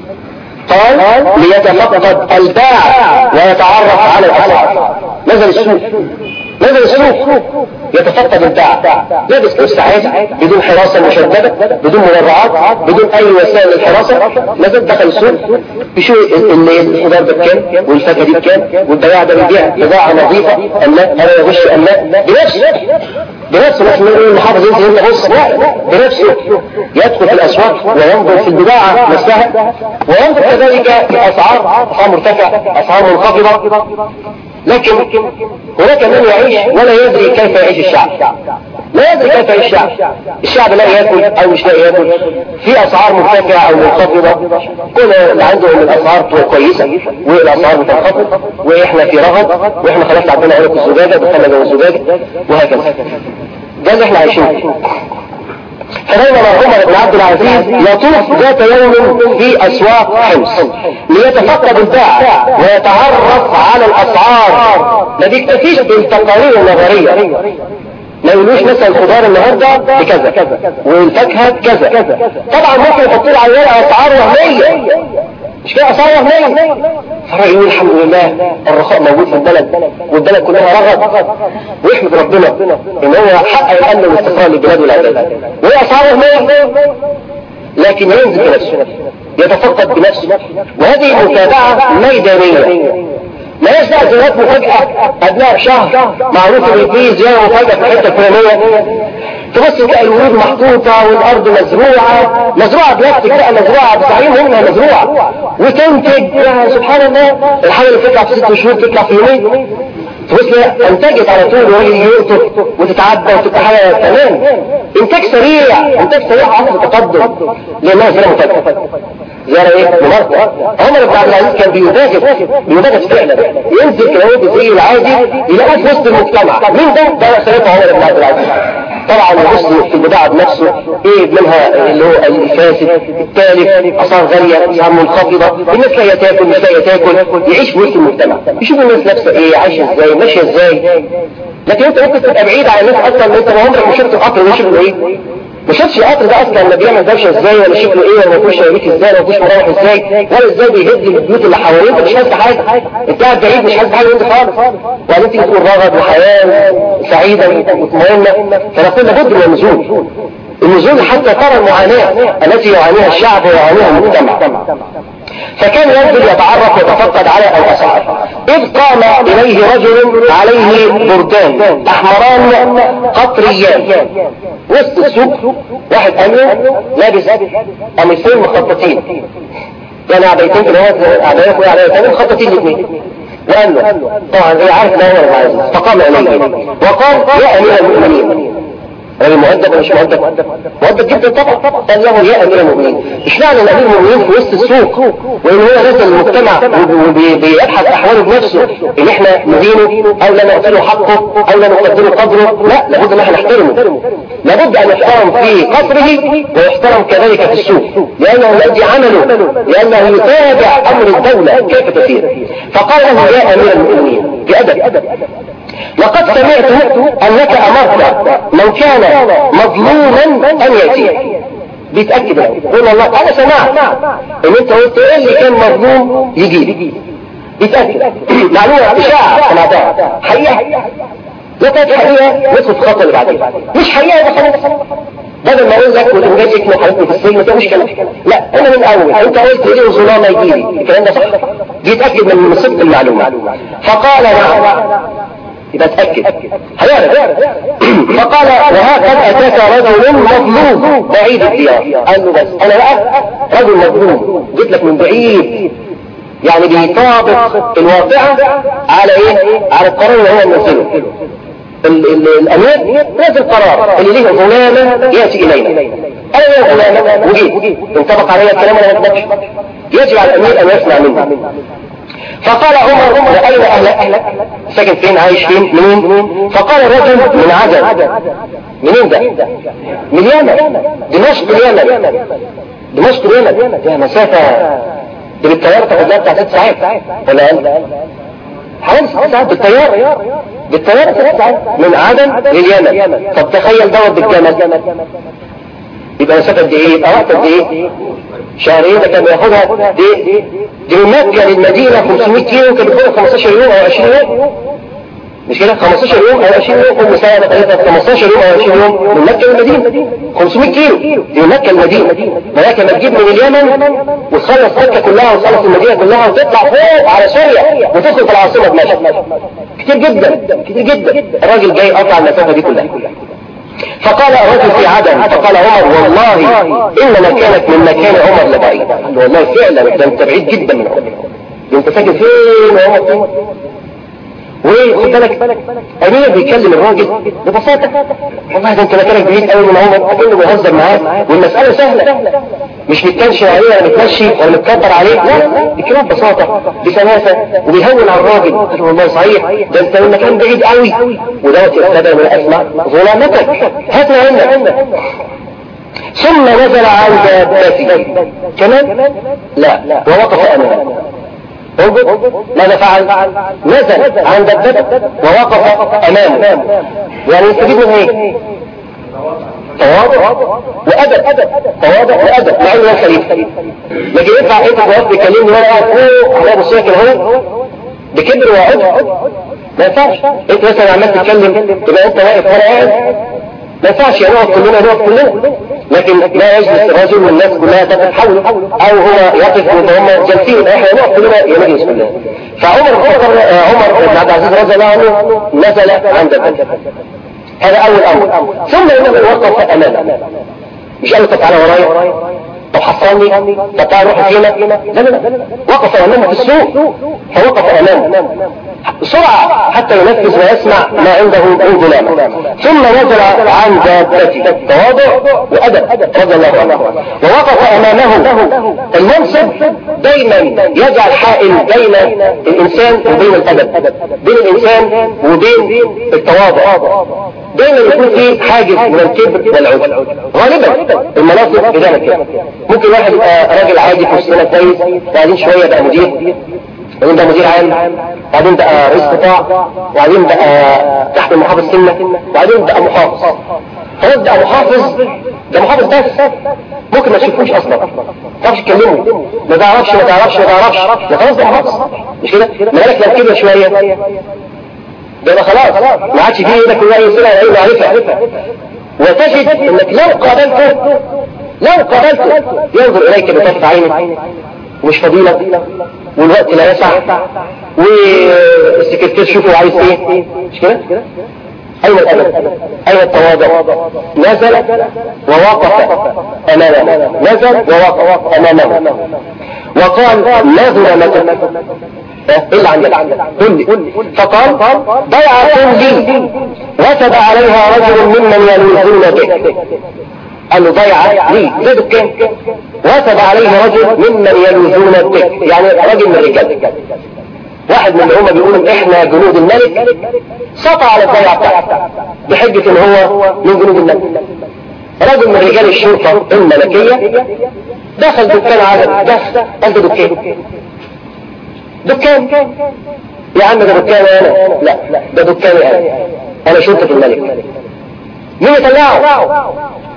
قال ليتفقد الباع ويتعرف على الاسعار نزل السوق نزل السوق يتفقد الباع لابس لبس عادي بدون حراسة مشددة بدون مدرعات بدون اي وسائل للحراسة نزل دخل السوق بيشوف الخضار ده بكام والفاكهة دي بكام والبياع ده بيبيع بضاعة نظيفة ام لا هل يغش ام لا بنفسه بنفسه مش من المحافظ ينزل ينزل بص بنفسه يدخل في الاسواق وينظر في البضاعة نفسها وينظر كذلك في اسعار اسعار مرتفعة اسعار منخفضة لكن هناك من يعيش ولا يدري كيف يعيش الشعب لا يدري كيف يعيش الشعب الشعب لا ياكل او مش لا ياكل في اسعار مرتفعه او منخفضه كل اللي عنده الاسعار كويسه والاسعار بتنخفض واحنا في رغد واحنا خلاص عندنا عنق الزجاجه دخلنا جوه الزجاجه وهكذا ده اللي احنا عايشين فيه فبينما عمر بن عبد العزيز يطوف ذات يوم في اسواق حمص ليتفقد الباع ويتعرف على الاسعار ما بيكتفيش بالتقارير النظريه ما يقولوش مثلا الخضار النهارده بكذا والفاكهه كذا طبعا ممكن يحطوا له على اسعار وهميه مش كده أصور نايم فالراجل يقول الحمد لله الرخاء موجود في البلد والبلد كلها رغد ويحمد ربنا ان هو حقق الامن والاستقرار للبلاد والعباد وهو أصور نايم لكن ينزل بنفسه يتفقد بنفسه وهذه متابعة ميدانية ما يسمع زيارات مفاجأة قبلها بشهر معروف ان في زيارة مفاجأة في الحتة الفلانية تبص بقى الورود محطوطة والأرض مزروعة مزروعة بلاستيك بقى مزروعة بتعيين منها مزروعة وتنتج يا سبحان الله الحاجة اللي بتطلع في ست شهور تطلع في يومين تبص انتجت على طول وهي يقطف وتتعدى وتبقى حاجة تمام انتاج سريع انتاج سريع عصر تقدم لانها زيارة مفاجأة زيارة ايه؟ مباركة عمر بن عبد العزيز كان بيباجف بيباجف فعلا ينزل كده زي العادي يلاقوه في وسط المجتمع مين ده؟ ده خليفة عمر بن عبد العزيز طبعا يبص في البضاعة بنفسه ايه منها اللي هو الفاسد التالف اسعار غالية اسعار منخفضة الناس لا تاكل مش لا تاكل يعيش في وسط المجتمع يشوف الناس لابسة ايه عايشة ازاي ماشية ازاي لكن انت ممكن تبقى بعيد عن الناس اصلا انت ما عمرك ما شفت القطر ده شكله ايه ما شفتش القطر ده اصلا لا بيعمل دوشه ازاي ولا شكله ايه ولا مفيش شبابيك ازاي ولا مفيش مراوح ازاي ولا ازاي بيهد البيوت اللي حواليه انت مش حاسس بحاجه انت قاعد بعيد مش حاسس بحاجه انت خالص وبعدين تيجي تقول رغد وحياه سعيده مطمئنه فنقول لابد من النزول النزول حتى ترى المعاناه التي يعانيها الشعب ويعانيها المجتمع فكان ينزل يتعرف ويتفقد على الأسعار إذ قام إليه رجل عليه بردان أحمران قطريان وسط السوق واحد أمير لابس قميصين مخططين يعني عبيتين كده هو عباية وهي عباية مخططين الاثنين وقال له طبعا هي عارف ان هو العزيز فقام إليه وقال يا أمير المؤمنين راجل مؤدب ولا مش مؤدب مؤدب جدا طبعا قال له يا امير المؤمنين اشمعنى الامير المؤمنين في وسط السوق وان هو نزل المجتمع وبيبحث احواله بنفسه ان احنا ندينه او لا نعطيه حقه او لا نقدره قدره لا لابد ان احنا نحترمه لابد ان يحترم في قصره ويحترم كذلك في السوق لانه يؤدي عمله لانه يتابع امر الدوله كيف تسير فقال له يا امير المؤمنين بادب لقد سمعت انك امرت من كان مظلوما ان ياتي بيتأكد يقول الله انا سمعت ان انت قلت ايه اللي كان مظلوم يجي بيتأكد معلومة اشاعة سمعتها حقيقة لا كانت حقيقة نصف خطأ اللي بعدين مش حقيقة يبقى خلاص بدل ما اقول لك والانجاز يكمل حضرتك في السجن ده مش كلام لا انا من الاول انت قلت لي ظلامة يجي لي الكلام ده صح بيتأكد من صدق المعلومة فقال نعم يبقى اتأكد هيعرف فقال وها قد أتاك رجل مظلوم بعيد الديار قال له بس أنا بقى رجل مظلوم جيت لك من بعيد يعني بيطابق الواقعة على ايه على القرار اللي هو منزله الامير نازل قرار اللي ليه غلامة يأتي الينا انا يا غلامة وجيت انطبق علي الكلام ولا ما يجب على الامير ان يسمع منه فقال عمر وأين أهلك ساكن فين عايش فين منين فقال الرجل من عدن منين ده من اليمن دمشق اليمن دمشق اليمن دي مسافة دي بالطيارة تاخد لها بتاع ست ساعات ولا أقل حوالي ست ساعات بالطيارة بالطيارة ست ساعات من عدن لليمن طب تخيل دوت بالجمل يبقى مسافة قد ايه يبقى وقت قد ايه شهرين ده كان بياخدها دي دي من مكة للمدينة 500 كيلو كان بياخدها 15 يوم او 20 يوم مش كده 15 يوم او 20 يوم كل سنة تقريبا 15 يوم او 20 يوم من مكة للمدينة 500 كيلو دي من مكة للمدينة ملاك ما تجيب من اليمن وتخلص مكة كلها وتخلص المدينة كلها وتطلع فوق على سوريا وتدخل في العاصمة دمشق كتير جدا كتير جدا الراجل جاي قطع المسافة دي كلها فقال الرجل في عدن فقال عمر والله إن مكانك من مكان عمر لبعيد قال والله فعلا ده انت بعيد جدا من عمر انت ساكن فين يا عمر وخد بالك امير بيكلم الراجل ببساطة والله ده انت مكانك بعيد قوي من عمر اكنه بيهزر معاه والمسألة سهلة مش متكنشن عليه ولا متمشي ولا متكبر عليه لا بكلام ببساطة بسلاسة وبيهون على الراجل قال والله صحيح ده انت من مكان بعيد قوي ودوت يقتدى من اسمع ظلامتك هاتنا هنا ثم نزل عن دابته كمان لا ووقف امامه انظر ماذا فعل نزل عن دبته ووقف امامه يعني يستفيد من ايه تواضع وادب تواضع وادب مع انه هو خليفه لكن ينفع انت واقف تكلمني وانا قاعد فوق على ابو كده اهو بكبر وعجب ما ينفعش انت مثلا عمال تتكلم تبقى انت واقف وانا قاعد ما ينفعش يعني نقف كلنا نقف كلنا لكن لا يجلس الرجل والناس كلها تقف حوله او هو يقف وهم جالسين احنا نقف كلنا يا نجلس كلنا فعمر بن عمر بن عبد العزيز رضي الله عنه نزل عند البلد هذا اول امر ثم انه وقف امامه مش قال له طب تعالى ورايا طب حصلني طب تعالى روح فينا لا لا لا وقف امامه في السوق فوقف امامه بسرعة حتى ينفذ ويسمع ما عنده من غلام ثم نزل عن دابته تواضع وأدب رضي الله عنه ووقف أمامه المنصب دايما يجعل حائل بين الإنسان وبين الأدب بين الإنسان وبين التواضع دايما يكون في حاجز من الكبر والعجب غالبا المناصب بذلك كده ممكن واحد يبقى راجل عادي في السنة كويس بعدين شوية بقى مدير بعدين بقى مدير عام بعدين بقى رئيس قطاع وبعدين بقى تحت المحافظ سنة وبعدين بقى محافظ خلاص بقى محافظ ده محافظ بس ممكن ما تشوفوش اصلا ما تعرفش تكلمه ما تعرفش ما تعرفش ما تعرفش ده خلاص ده محافظ مش كده ما بالك لو كبر شويه ده يبقى خلاص ما عادش فيه ايدك ولا اي سنه ولا اي معرفه وتجد انك لو قابلته لو قابلته ينظر اليك بطرف عينه مش فضيلة والوقت لا يسع والسكرتير شوفوا عايز ايه مش كده اين الادب اين التواضع نزل ووقف امامه نزل ووقف امامه وقال ما ظلمتك الا عندك قل لي فقال بيعة لي وثب عليها رجل ممن يلوذون به قال له ضيعة لي زي دكان وثب عليه رجل ممن يلوذون الدك يعني رجل من الرجال واحد من اللي هم بيقولوا احنا جنود الملك سطع على الضيعة بتاعته بحجة ان هو من جنود الملك رجل من رجال الشرطة الملكية دخل دكان عدد دخل انت دكان دكان يا عم ده دكان انا لا ده دكاني انا انا شرطة الملك مين يطلعه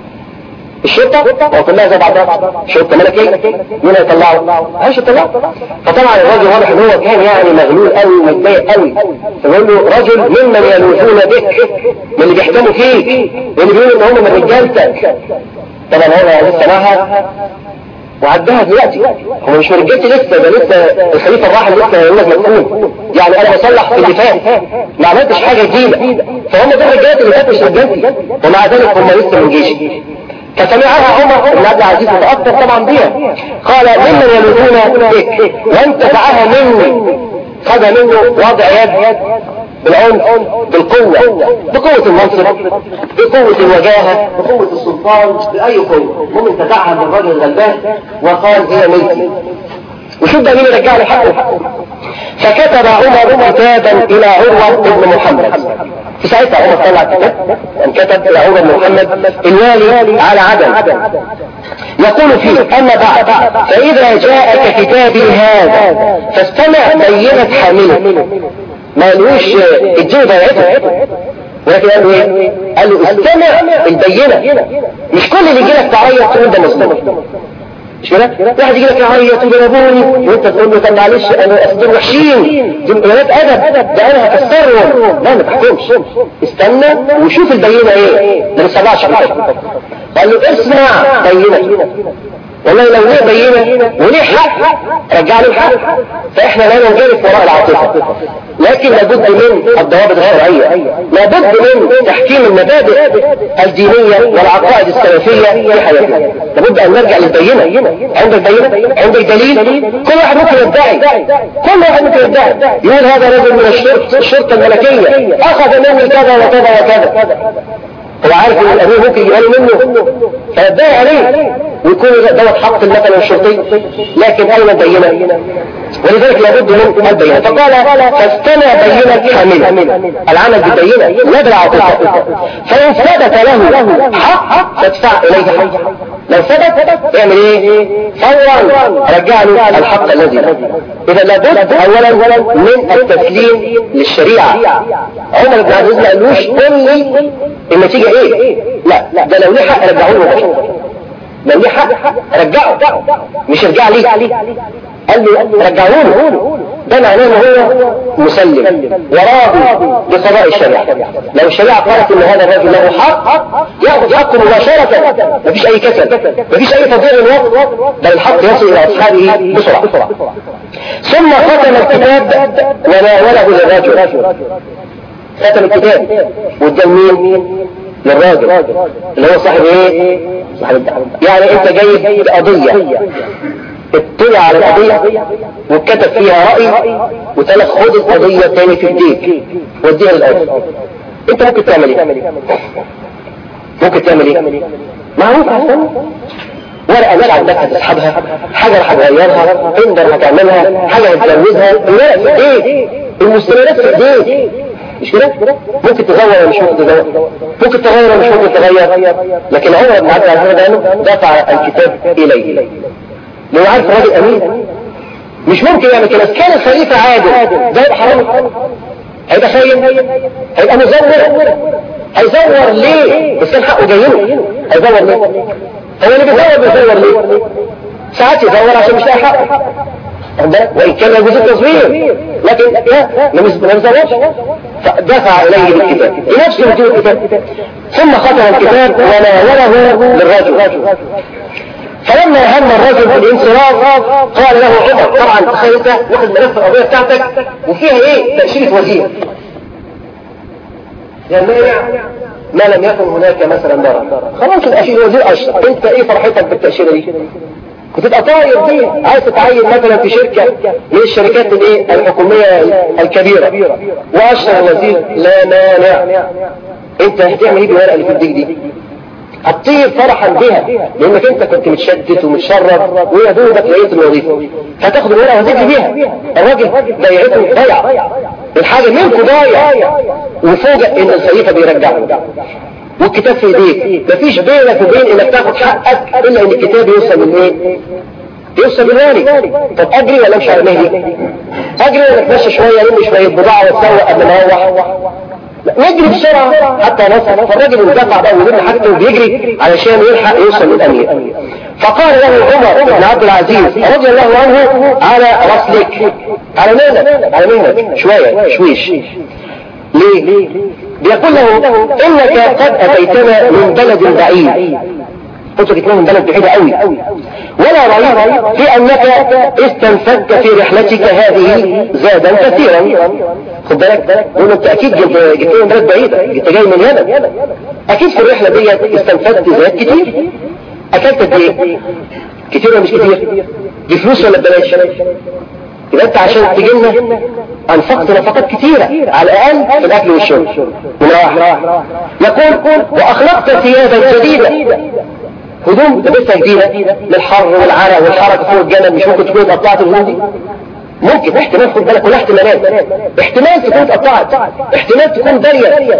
الشرطة وكلها زي بعضها شرطة ملكية مين هيطلعه؟ عايش يطلعه فطبعا الراجل واضح ان هو كان يعني مغلول قوي ومتضايق قوي فبيقول له رجل ممن يلوذون بك من اللي بيحكموا فيه واللي بيقولوا ان هم من رجالتك طبعا هو لسه معها وعدها دلوقتي هو مش من رجالتي لسه ده لسه الخليفه الراحل لسه يقول لك مدفون يعني انا بصلح في اللي فات ما عملتش حاجه جديده فهم دول رجالتي اللي فات مش رجالتي ومع ذلك هم لسه من جيشي فسمعها عمر بن عبد العزيز متأثر طبعا بها قال ممن يلوذون بك وانتفعها مني خذ منه وضع يد بالعنف بالقوة بقوة المنصب بقوة الوجاهة بقوة السلطان بأي قوة ممكن تدعها من الرجل الغلبان وقال هي ملكي وشوف ده مين رجع له حقه فكتب عمر كتابا الى عروة بن محمد في ساعتها عمر طلع كتاب ان كتب الى عروة بن محمد الوالي على عدن يقول فيه اما بعد فاذا جاءك كتابي هذا فاستمع بينة حامله ما قالوش اديله بيعته ولكن قال له ايه؟ قال له استمع البينة مش كل اللي يجي لك تعيط تقول ده مظلوم مش كده؟ واحد يجي لك يعيط ويضربوني وانت تقول له طب معلش انا اصدر وحشين دول قنوات ادب ده انا هكسرهم لا ما تحكمش استنى وشوف البينه ايه ده ما تسمعش قال له اسمع بينه والله لو ليه بينه وليه حق رجع له الحق فاحنا لا ننجرف وراء العاطفه لكن لابد من الضوابط الشرعيه لابد من تحكيم المبادئ الدينيه والعقائد السلفيه في حياتنا لابد ان نرجع للبينه عندك بينه عندك دليل كل واحد ممكن يدعي كل واحد ممكن يدعي يقول هذا رجل من الشرطه الشرطه الملكيه اخذ مني كذا وكذا وكذا هو عارف ان الامير ممكن يقال منه فيدعي عليه ويكون دوت حق المثل الشرطي لكن اين البينه ولذلك لابد من البينه فقال فاستمع بينه حامله العمل بالبينه لا بالعاطفه فان ثبت له حق فادفع اليه حق لو ثبت اعمل ايه فورا رجع له الحق الذي له اذا لابد اولا من التسليم للشريعة عمر بن عبد العزيز ما قالوش قل لي النتيجة ايه لا ده لو ليه حق رجعوه له مباشرة لو ليه حق رجعه مش ارجع لي قال له رجعوه له ده معناه ان هو مسلم وراضي بقضاء الشريعة لو الشريعة قالت ان هذا الرجل له حق ياخذ حقه مباشرة مفيش اي كسل مفيش اي تضييع الوقت بل الحق يصل الى اصحابه بسرعة ثم ختم الكتاب وناوله للرجل ختم الكتاب وادى مين للراجل اللي هو صاحب ايه صاحب الدعوة يعني انت جايب قضية اطلع على القضية وكتب فيها رأي وتلك خد القضية تاني في ايديك وديها للأرض انت ممكن تعمل ايه ممكن تعمل ايه معروف احسن ورقة مش عندك هتسحبها حاجة هتغيرها تندر هتعملها حاجة هتجوزها الورق في ايديك المستندات في ايديك مش كده ممكن تغير ولا مش ممكن تغير ممكن تغير ولا مش ممكن تغير لكن عمر بن عبد العزيز ده دفع الكتاب اليه لو عارف الراجل امين مش ممكن يعمل كده كان الخليفه عادل ده يبقى حرام هيبقى خاين هيبقى مزور هيزور ليه بس كان حقه جاي له هيزور ليه هو اللي بيزور بيزور ليه ساعات يزور عشان مش لاقي حقه وإن كان يجوز التصوير لكن ما نزلوش فدفع إليه بالكتاب بنفسه يجيب الكتاب ثم ختم الكتاب وناوله للرجل فلما هم الرجل بالانصراف قال له عمر طبعا تخيل انت واخد ملف القضيه بتاعتك وفيها ايه تاشيره وزير يعني ما لم يكن هناك مثلا ضرر خلاص الاشير وزير اشرف انت ايه فرحتك بالتاشيره دي وتبقى طاير دي عايز تتعين مثلا في شركة من الشركات الايه الحكومية الكبيرة واشهر الوزير لا مانع انت هتعمل ايه بالورقة اللي في ايديك دي هتطير فرحا بها لانك انت كنت متشدد ومتشرد ويا دوبك لقيت الوظيفه هتاخد الورقه وتجري بيها الراجل ضيعته ضيع الحاجه منكم ضايع وفوجئ ان الخليفه بيرجعه والكتاب في ايديك مفيش بينك وبين انك تاخد حقك الا ان الكتاب يوصل من ايه يوصل للوالي طب اجري ولا امشي على مهلي اجري ولا اتمشى شويه الم شويه بضاعه واتسوق قبل ما اروح نجري بسرعة حتى نصل فالراجل اندفع بقى ويلم حاجته وبيجري علشان يلحق يوصل للأمير فقال له عمر بن عبد العزيز رضي الله عنه على رسلك على مهلك على مهلك شوية شويش ليه بيقول له انك قد اتيتنا من بلد بعيد قلت لك من بلد بعيدة قوي ولا ريب في انك استنفدت في رحلتك هذه زادا كثيرا خد بالك قول انت اكيد جبت من بلد بعيدة انت جاي من اليمن اكيد في الرحلة دي استنفدت زاد كتير اكلت قد ايه كتير ولا مش كتير بفلوس ولا ببلاش يبقى انت عشان تجي لنا انفقت نفقات كثيرة على الاقل في الاكل والشرب والراحة يقول واخلقت ثيابا جديدة هدوم لبسها جديدة للحر والعرق والحركة فوق الجنب مش ممكن تكون اتقطعت الهدوم دي ممكن احتمال خد بالك كلها احتمالات احتمال تكون اتقطعت احتمال تكون ضيق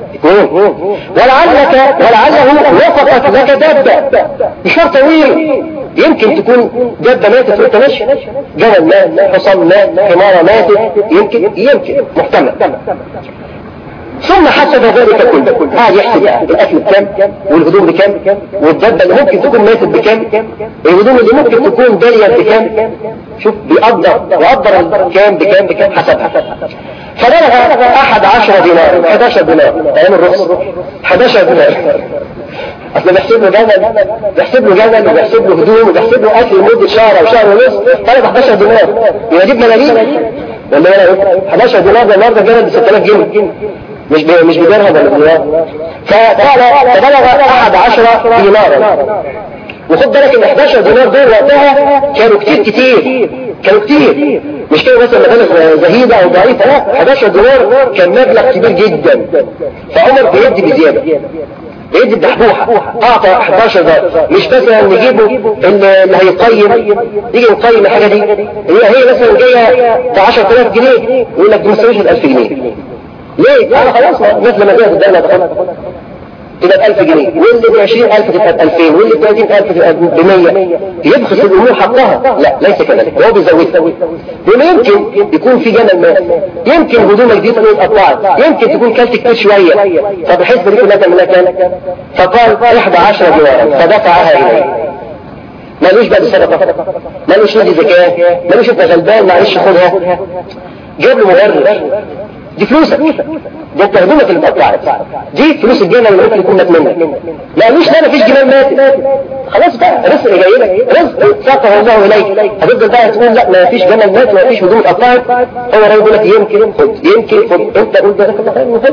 ولعلك ولعله وفقت لك دابة مشوار طويل يمكن تكون دابة ماتت وانت ماشي جمل مات حصان مات حمارة ماتت يمكن يمكن محتمل ثم حسب ذلك كله قاعد يحسب الاكل بكام والهدوم بكام والدبه اللي ممكن تكون ماتت بكام الهدوم اللي ممكن تكون داليه بكام شوف بيقدر وقدر كام بكام بكام حسبها فبلغ احد عشر دينار 11 دينار ايام الرخص 11 دينار اصل بيحسب له جمل بيحسب له جمل وبيحسب له هدوم وبيحسب له اكل لمده شهر او شهر ونص طلب 11 دينار يبقى يجيب ملايين ولا ايه 11 دينار ده النهارده جمل ب 6000 جنيه مش ب... مش بدرهم ولا بدينار فقال فبلغ احد عشر دينارا وخد بالك ان 11 دينار دول وقتها كانوا كتير كتير كانوا كتير مش كده مثلا مبالغ زهيدة او ضعيفة لا 11 دينار كان مبلغ كبير جدا فعمر بيدي بزيادة بيدي الدحبوحة اعطى 11 دينار مش مثلا نجيبه اللي هيقيم يجي يقيم الحاجة دي هي هي مثلا جاية ب 10000 جنيه يقول لك دي ما تساويش 1000 جنيه ليه؟ انا خلاص الناس لما جايه في الدولة تاخدها تبقى ب 1000 جنيه واللي ب 20000 تبقى ب 2000 واللي ب 30000 تبقى ب 100 يبخس الامور حقها لا ليس كذلك هو بيزودها ويمكن يكون في جمل مات يمكن هدومك دي تكون اتقطعت يمكن تكون كلت كتير شويه طب الحسبه دي كلها تعملها كام فقال 11 دينار فدفعها اليه مالوش بقى صدقه مالوش ندي زكاه مالوش انت غلبان معلش خدها جاب له مبرر دي فلوسك ده انت هدومك اللي اتقطعت دي فلوس الجمل اللي ممكن يكون لك منك ما قالوش لا مفيش جمال مات خلاص بقى رزق جاي لك رزق ساقه الله اليك هتفضل بقى تقول لا ما فيش جمل مات وما فيش هدوم اتقطعت هو راجل يقول لك يمكن خد يمكن خد انت قول ده خد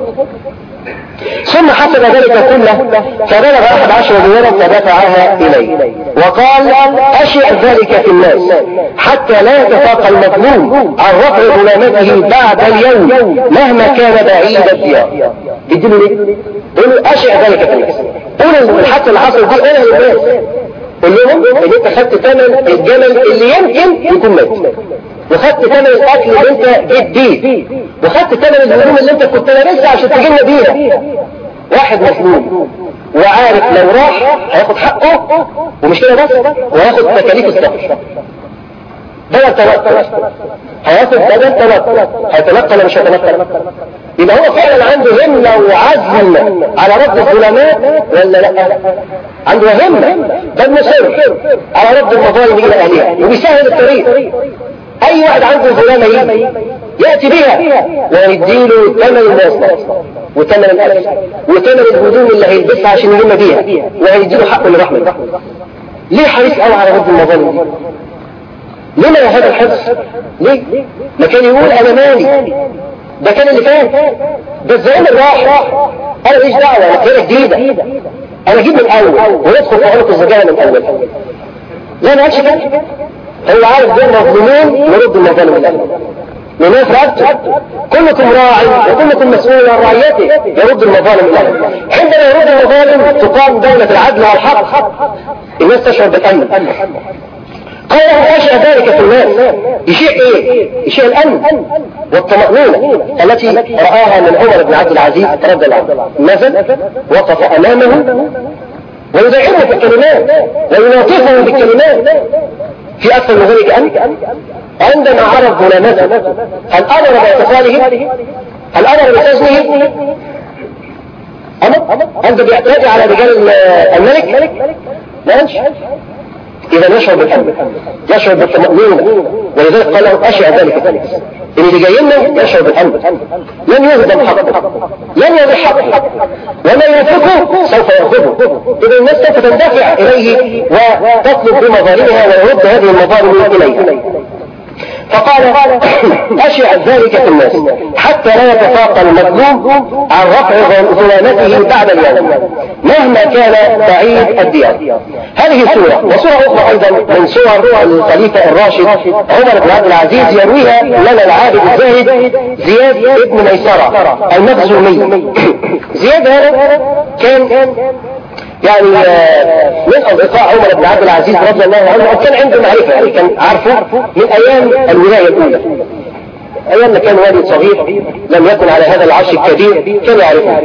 ثم حسب ذلك كله فبلغ احد عشر دينارا فدفعها اليه وقال اشع ذلك في الناس حتى لا يتفاقى المظلوم عن رفع غلامته بعد اليوم مهما كان بعيد الديار يديله ليه؟ يقول اشع ذلك في الناس قول الحادثه اللي حصل دي قولها للناس قول لهم ان انت خدت ثمن الجمل اللي يمكن يكون مات وخدت ثمن الاكل اللي انت جيت بيه وخدت ثمن الهدوم اللي انت كنت لابسها عشان تجينا بيها واحد مظلوم وعارف لو راح هياخد حقه ومش كده بس وهياخد تكاليف السفر بدل توكل هياخد بدل توكل هيتنقل ولا مش هيتنقل يبقى هو فعلا عنده همة وعزم على رد الظلمات ولا لا عنده همة بل مصر على رد المظالم الى اهلها وبيسهل الطريق اي واحد عنده ظلامة يجي يأتي بها ويديله ثمن المواصلات وثمن الاكل وثمن الهدوم اللي هيلبسها عشان يلم بيها وهيديله حقه لرحمه ليه حريص قوي على رد المظالم دي لما هذا الحرص ليه ما كان يقول انا مالي ده كان اللي فات ده الزمان اللي راح انا ماليش دعوه انا كده جديده انا اجيب من الاول وندخل في عنق الزكاه من الاول لا ما قالش كده هو عارف دول مظلومين يرد المظالم الاول لناس ربط كلكم راع وكلكم مسؤول عن رعيته يرد المظالم الاول عندما يرد المظالم تقام دولة العدل والحق الناس تشعر بالامن قال له أشياء ذلك في الناس يشيع ايه يشيع الامن والطمأنينة التي رآها من عمر بن عبد العزيز رضي الله عنه نزل وقف امامه ويدعمه في الكلمات ويناطفه بالكلمات في اكثر من ذلك أن عندما عرف ظلامته هل امر باعتقاله هل امر بحزنه امر هل ده بيعتدي على رجال الملك ما قالش إذا يشعر بالأمن يشعر بالطمأنينة ولذلك قال له أشع ذلك إن اللي جاي لنا يشعر بالأمن لن يهدم حقه لن يضع حقه وما ينفقه سوف يأخذه إذا الناس سوف تندفع إليه وتطلب بمظالمها ويرد هذه المظالم إليها فقال أشع ذلك في الناس حتى لا يتفاقى المظلوم عن رفع ظلامته بعد اليوم مهما كان بعيد الديار هذه سورة وسورة أخرى أيضا من سور الخليفة الراشد عمر بن عبد العزيز يرويها لنا العابد الزاهد زياد ابن ميسرة المخزومي زياد هذا كان يعني من أصدقاء عمر بن عبد العزيز رضي الله عنه وكان عنده معرفة يعني كان عارفه من أيام الولاية الأولى أيام ما كان والد صغير لم يكن على هذا العرش الكبير كان يعرفه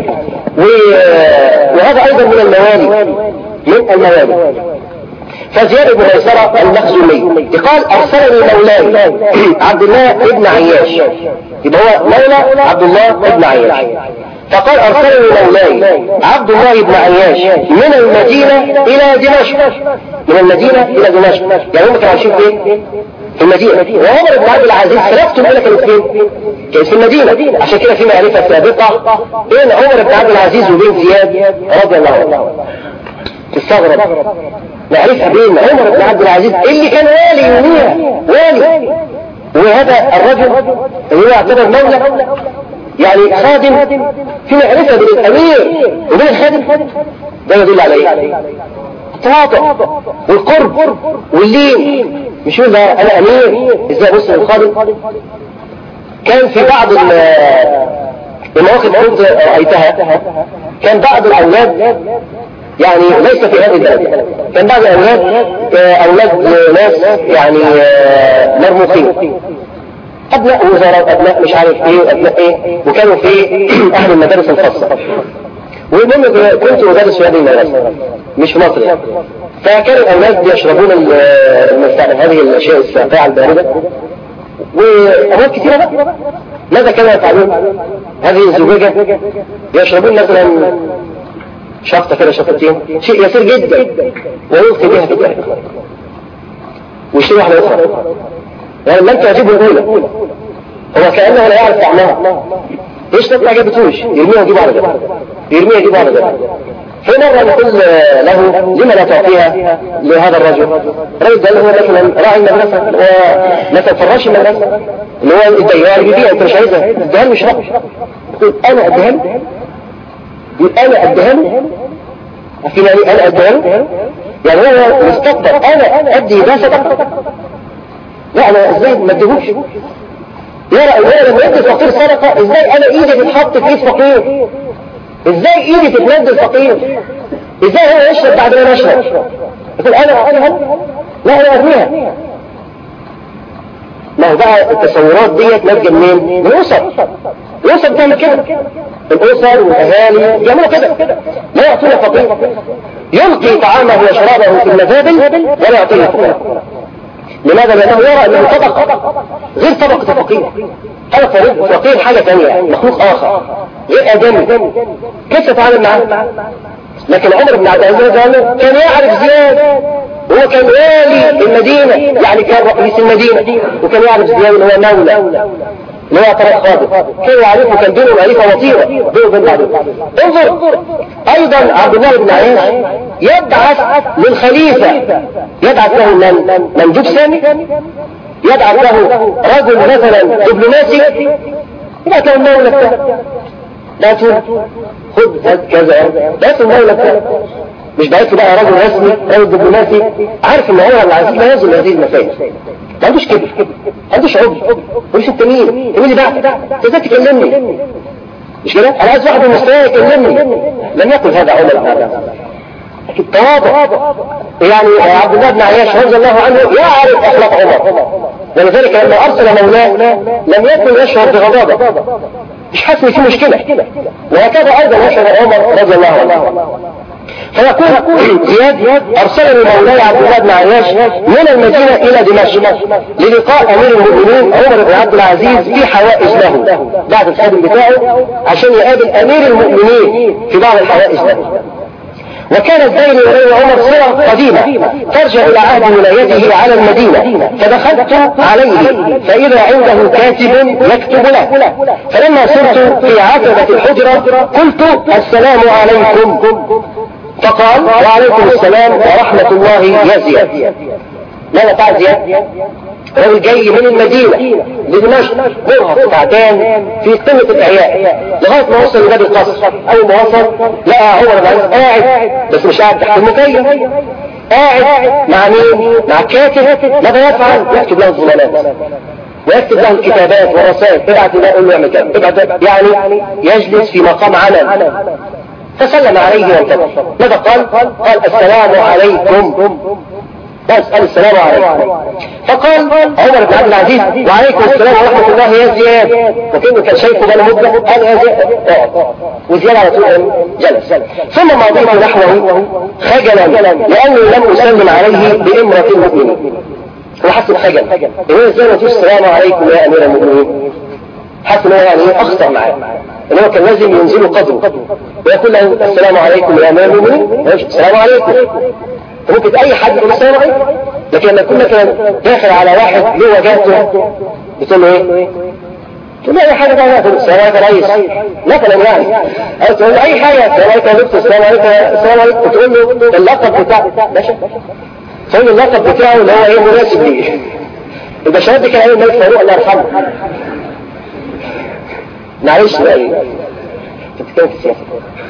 وهذا أيضا من الموالي من الموالي فزياد بن ميسرة المخزومي قال أرسلني مولاي عبد الله بن عياش يبقى هو مولى عبد الله بن عياش فقال أرسلني مولاي عبد الله بن عياش من المدينة إلى دمشق من المدينة إلى دمشق يعني هم كانوا عايشين فين؟ في المدينة وعمر بن عبد العزيز خلافته الأولى كانت فين؟ كانت في المدينة عشان كده في معرفة سابقة بين عمر بن عبد العزيز وبين زياد رضي الله عنه تستغرب معرفة بين عمر بن عبد العزيز اللي كان والي يوميها والي وهذا الرجل اللي هو يعتبر مولى يعني خادم في معرفة بين الأمير وبين الخادم ده يدل على ايه؟ التواضع والقرب واللين مش يقول انا امير ازاي ابص للخادم كان في بعض المواقف كنت رأيتها كان بعض الأولاد يعني ليس في هذه البلد كان بعض الأولاد أولاد ناس يعني مرموقين أبناء وزراء أبناء مش عارف إيه أبناء إيه وكانوا في أهل المدارس الخاصة والمهم كنت أدرس في هذه المدرسة مش في مصر يعني فكان الأولاد يشربون هذه الأشياء الساقعة الباردة وأموال كثيرة بقى ماذا كانوا يفعلون؟ هذه الزجاجة يشربون مثلا شفطة كده شفطتين شيء يسير جدا ويلقي بها في الدائرة ويشتري واحدة أخرى يعني لم تعجبه الأولى هو كأنه لا يعرف طعمها ليش ما عجبتوش يرميها يجيب على جنب يرميها يجيب على جنب في مرة نقول له لما لا تعطيها لهذا الرجل الرجل قال له مثلا راعي المدرسة ومثلا فراش المدرسة اللي هو الديار يبيع انت مش عايزها اديها له يشرب يقول انا اديها له يقول انا اديها له في انا اديها له يعني هو مستقبل انا ادي ده صدقه لا انا ازاي ما اديهوش يرى هو لما يدي فقير صدقه ازاي انا ايدي تتحط في ايد فقير ازاي ايدي تتمد الفقير ازاي هو يشرب بعد ما يشرب يقول انا انا لا انا ارميها ما هو بقى التصورات ديت ناتجه منين؟ من الاسر الاسر بتعمل كده الاسر والاهالي يعملوا كده لا يعطون فقير يلقي طعامه وشرابه في المزابل ولا يعطيه فقير لماذا؟ لأنه يرى أنه طبقة غير طبقة فقير هذا فقير حاجة ثانية مخلوق آخر غير آدمي كيف تتعامل معه؟ لكن عمر بن عبد العزيز كان يعرف زياد هو كان والي المدينة يعني كان رئيس المدينة وكان يعرف زياد اللي هو مولى اللي هو طريق خاضر كان يعرفه كان دينه معرفة وطيرة بينه وبين بعضه انظر ايضا عبد الله بن عياش يبعث للخليفة يبعث له من مندوب سامي يبعث له رجل مثلا دبلوماسي يبعث له المولى بتاعه لا خذ كذا لا المولى بتاعه مش بعت بقى راجل رسمي راجل دبلوماسي عارف ان هو العزيز لا يزن هذه المسائل ما عندوش كبر ما عندوش عجب مش انت مين مين اللي بعت انت ازاي تكلمني مش كده انا عايز واحد من المستوى يكلمني لم يكن هذا عمر التواضع يعني عبد الله بن عياش رضي الله عنه يعرف اخلاق عمر ولذلك لما ارسل مولاه لم يكن يشعر بغضابه مش حاسس ان في مشكله وهكذا ايضا يشعر عمر رضي الله عنه فيقول زياد ارسلني مولاي عبد الله بن عياش من المدينة الى دمشق للقاء امير المؤمنين عمر بن عبد العزيز في حوائج له بعد الخادم بتاعه عشان يقابل امير المؤمنين في بعض الحوائج له وكانت بيني وبين عمر صلة قديمة ترجع إلى عهد ولايته على المدينة فدخلت عليه فإذا عنده كاتب يكتب له فلما صرت في عتبة الحجرة قلت السلام عليكم فقال وعليكم السلام ورحمة الله يا زياد ماذا فعل زياد؟ رجل جاي من المدينة لدمشق مرهق تعبان في قمة الإحياء لغاية ما وصل لباب القصر أول ما وصل لقى عمر بن العزيز قاعد بس مش قاعد تحت المكيف قاعد مع مين؟ مع كاتب ماذا يفعل؟ يكتب له الظلالات ويكتب له الكتابات والرسائل ابعت له قول له اعمل كذا يعني يجلس في مقام عمل فسلم عليه وانتبه ماذا قال قال السلام عليكم بس قال السلام عليكم فقال عمر بن عبد العزيز وعليكم السلام ورحمة الله يا زياد وكأنه كان شايفه بقى مدة قال يا زياد اقعد وزياد على طول جلس ثم مضيت نحوه خجلا لأني لم أسلم عليه بإمرة المؤمنين وحسب خجل إيه ازاي ما السلام عليكم يا أمير المؤمنين حتى انه يعني اخطأ معاه ان هو كان لازم ينزلوا قدره ويقول له السلام عليكم يا امام المؤمنين السلام عليكم ممكن اي حد يقول السلام عليكم لكن لما يكون مثلا داخل على واحد له وجهته بتقول له ايه تقول له اي حاجه بقى يقول السلام عليكم يا ريس مثلا يعني او تقول له اي حاجه السلام عليكم يا دكتور السلام عليكم السلام عليكم تقول له اللقب بتاع باشا تقول له اللقب بتاعه اللي هو ايه مناسب ليه البشرات دي كان ايه الملك فاروق الله يرحمه معلش بقى ايه بتتكلم في السياسه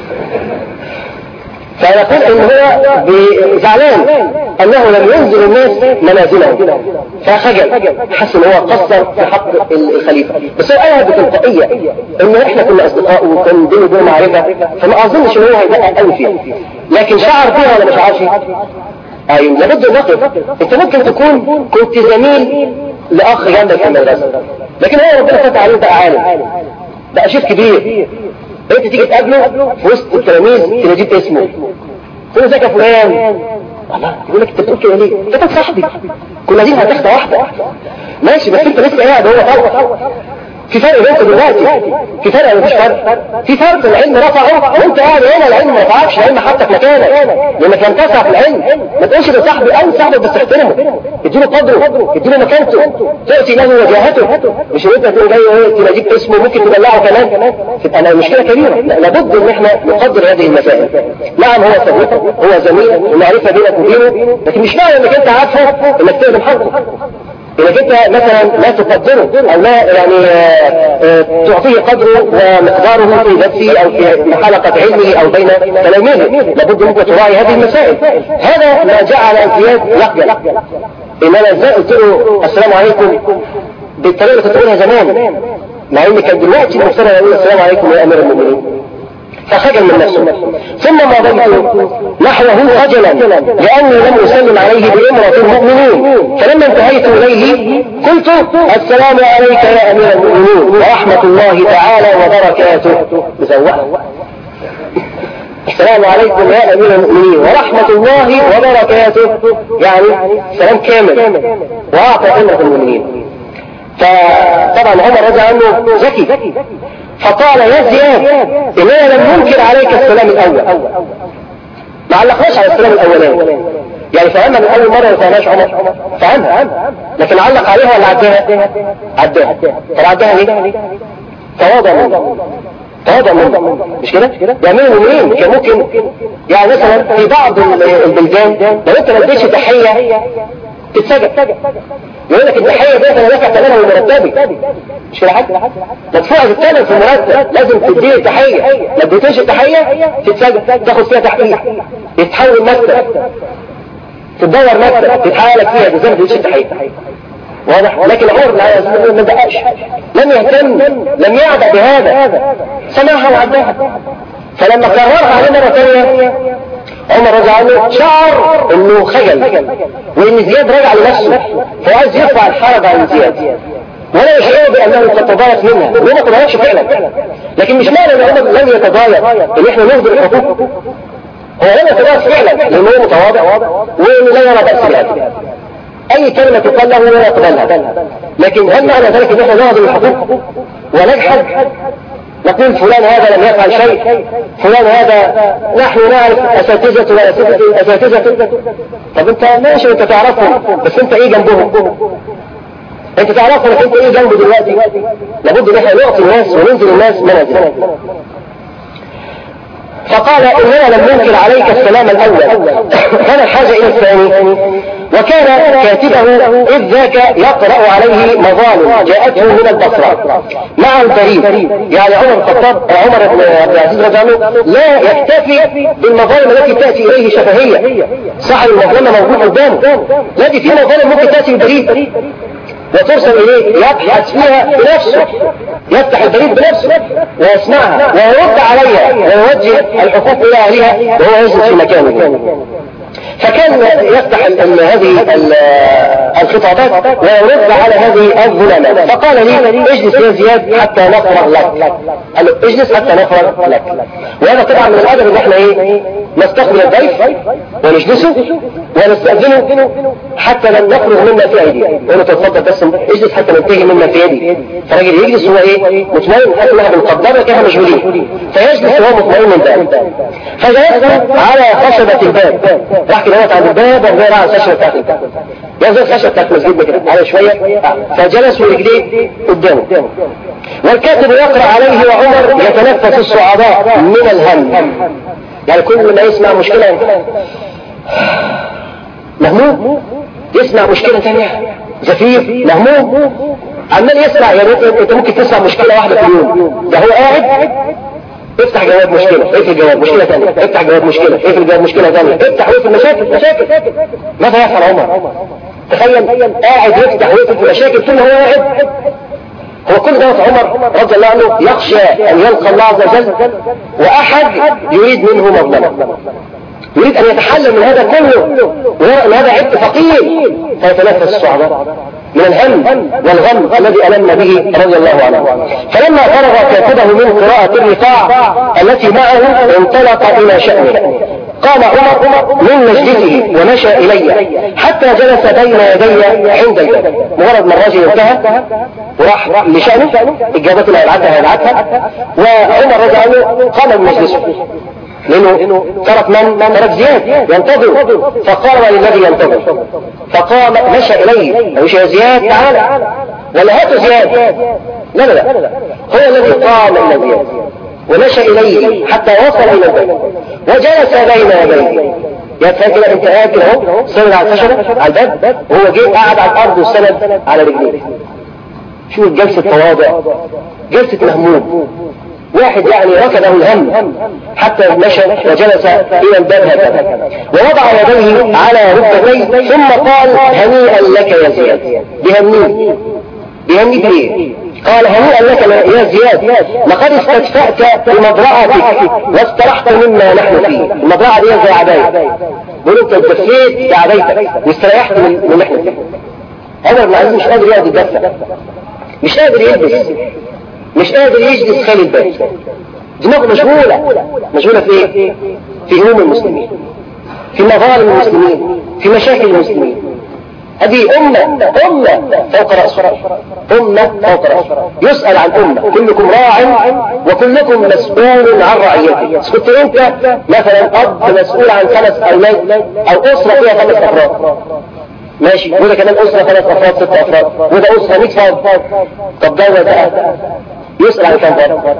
فيقول ان هو زعلان انه لم ينزل الناس منازلهم فخجل حس ان هو قصر في حق الخليفه بس هو قالها بتلقائيه ان احنا كنا اصدقاء وكان بينه وبينه معرفه فما اظنش ان هو هيدقق قوي فيها لكن شعر فيها ولا ما شعرش؟ ايوه لابد نقف انت ممكن تكون كنت زميل لاخ جنبك في المدرسه لكن هو ربنا فتح عليه بقى عالم بقى شيخ كبير انت تيجي تقابله في وسط التلاميذ تناديه اسمه تقول ازيك يا فلان الله يقول لك انت بتقول كده ليه؟ انت صاحبي كنا دي هتاخده واحده ماشي بس انت لسه قاعد هو فوق في فرق بينكم دلوقتي في فرق ولا مفيش فرق في فرق العلم رفعه وانت قاعد هنا العلم ما رفعكش العلم حطك مكانك لانك لم تسع في العلم ما تقولش ده صاحبي قوي صاحبك بس احترمه اديله قدره اديله مكانته تؤتي له وجاهته مش انت تقول جاي ايه تناديك اسمه ممكن تدلعه كمان تبقى انا مشكله كبيره لابد ان احنا نقدر هذه المسائل نعم هو صديق هو زميل المعرفه بينك وبينه لكن مش معنى انك انت عارفه انك تقدم حقه انك انت مثلا لا تقدره او لا يعني تعطيه قدره ومقداره في نفسه او في حلقة علمه او بين تلاميذه لابد منك تراعي هذه المسائل هذا ما جعل الزياد يخجل ان انا ازاي قلت له السلام عليكم بالطريقة اللي كنت بقولها زمان مع ان كان دلوقتي المفترض يقول السلام عليكم يا امير المؤمنين فخجل من نفسه ثم مضيت نحوه خجلا لأني لم أسلم عليه بإمرة المؤمنين فلما انتهيت إليه قلت السلام عليك يا أمير المؤمنين ورحمة الله تعالى وبركاته مزوقة السلام عليكم يا أمير المؤمنين ورحمة الله وبركاته يعني سلام كامل وأعطى أمرة المؤمنين فطبعا عمر رضي عنه ذكي فقال يا زياد إننا لم ننكر عليك السلام الأول ما علقناش على السلام الأولاني يعني فهمنا من أول مرة ما فهمناش عمر فهمها لكن علق عليها ولا عداها عداها طب عداها ليه تواضع منه تواضع منه مش كده يعملوا منين كان ممكن يعني مثلا في بعض البلدان لو انت ما اديتش تحيه تتسجد يقول لك التحيه دي انا دافع ثمنها من مرتبي مش كده حاجه مدفوعه الثمن في المرتب لازم تديه تحيه ما اديتيش التحيه تتسجد تاخد فيها تحقيق يتحول مكتب تدور مكتب تتحالك فيها زي ما تديش التحيه واضح لكن عمر ما دقاش لم يهتم لم يعبأ بهذا سمعها وعداها فلما كررها عليه مرة ثانية عمر رضي عنه شعر انه خجل وان زياد رجع لنفسه فعايز يرفع الحرج عن زياد ولا يشعر بانه قد تضايق منها وهو ما تضايقش فعلا لكن مش معنى ان عمر لم يتضايق ان احنا نهدر الحقوق هو لم يتضايق فعلا لانه هو متواضع وانه لا يرى باس بهذا اي كلمة تقال له لا يقبلها لكن هل معنى ذلك ان احنا نهضم الحقوق ونجحد نقول فلان هذا لم يفعل شيء فلان هذا نحن نعرف اساتذة واساتذة طب انت ماشي انت تعرفهم بس انت ايه جنبهم انت تعرفهم انت ايه جنبه دلوقتي لابد ان احنا نعطي الناس وننزل الناس منازل فقال إننا لم ننكر عليك السلام الأول كان الحاجة إلى الثاني وكان كاتبه إذ ذاك يقرأ عليه مظالم جاءته من البصرة مع البريد يعني عمر الخطاب عمر بن عبد العزيز رضي الله لا يكتفي بالمظالم التي تأتي إليه شفهية صاحب المظلمة موجود قدامه لكن في مظالم ممكن تأتي بالبريد وترسل إليه يبحث فيها بنفسه يفتح البريد بنفسه ويسمعها ويرد عليها ويوجه الحقوق إلى أهلها وهو يجلس في مكانه فكان يفتح هذه الخطابات ويرد على هذه الظلامات فقال لي اجلس يا زياد حتى نفرغ لك قال له اجلس حتى نفرغ لك وهذا طبعا من الادب ان احنا ايه نستقبل الضيف ونجلسه ونستأذنه حتى لم نخرج مما في ايديه يقول تتفضل بس اجلس حتى ننتهي مما في يدي فالراجل يجلس هو ايه مطمئن حتى انها بنقدرها كده مشغولين فيجلس وهو مطمئن من ذلك فجلس على خشبة الباب راح كده عند الباب وغير على الخشبة بتاعت الباب ينزل الخشبة بتاعت المسجد كده على شوية فجلس ورجليه قدامه والكاتب يقرأ عليه وعمر يتنفس الصعداء من الهم يعني كل ما يسمع مشكلة مهموم يسمع مشكلة ثانية زفير مهموم عمال يسمع يعني انت ممكن تسمع مشكلة واحدة في اليوم ده هو قاعد افتح جواب مشكلة اقفل جواب مشكلة ثانية افتح جواب مشكلة اقفل جواب مشكلة ثانية افتح واقفل مشاكل مشاكل ماذا يفعل عمر تخيل قاعد يفتح ويقفل مشاكل ثم هو قاعد هو كل دوت عمر رضي الله عنه يخشى ان يلقى الله عز وجل واحد يريد منه مظلمة يريد ان يتحلل من هذا كله ويرى ان هذا عبء ثقيل فيتنفس الصعداء من الهم والغم الذي ألم به رضي الله عنه فلما فرغ كاتبه من قراءة الرقاع التي معه انطلق إلى شأنه قام عمر من مجلسه ومشى إلي حتى جلس بين يدي عند الباب مجرد ما الراجل انتهى وراح لشأنه الجوابات اللي هيبعتها هيبعتها وعمر رضي عنه قام من مجلسه لانه ترك من ترك زياد ينتظر فقال للذي ينتظر فقام مشى اليه مشى زياد تعالى ولا هاتوا زياد لا لا لا هو الذي قام الى زياد ومشى اليه حتى وصل الى البيت وجلس بين يديه يا فاكر انت قاعد كده اهو سند على الخشبه على الباب وهو جه قاعد على الارض وسند على رجليه شوف جلسه تواضع جلسه مهموم واحد يعني ركبه الهم حتى مشى وجلس الى الباب هكذا ووضع يديه على ركبتيه ثم قال هنيئا لك يا زياد بهنيه بهنيه بايه قال هنيئا لك يا زياد لقد استدفأت بمضرعتك واسترحت مما نحن فيه المضرعة دي زي عباية بقول انت اتدفيت بعبايتك واستريحت من اللي احنا فيه عمر بن العزيز مش قادر يقعد يتدفى مش قادر يلبس مش قادر يجلس خالي البيت دماغه مشغولة مشغولة في ايه؟ في هموم المسلمين في مظالم المسلمين في مشاكل المسلمين هذه أمة أمة فوق رأسه أمة فوق رأسه يسأل عن أمة كلكم راع وكلكم مسؤول عن رعيته كنت أنت مثلا أب مسؤول عن خمس أولاد أو أسرة فيها خمس أفراد ماشي وده كمان أسرة ثلاث أفراد ست أفراد وده أسرة 100 فرد طب ده بقى يسأل عن كم فرد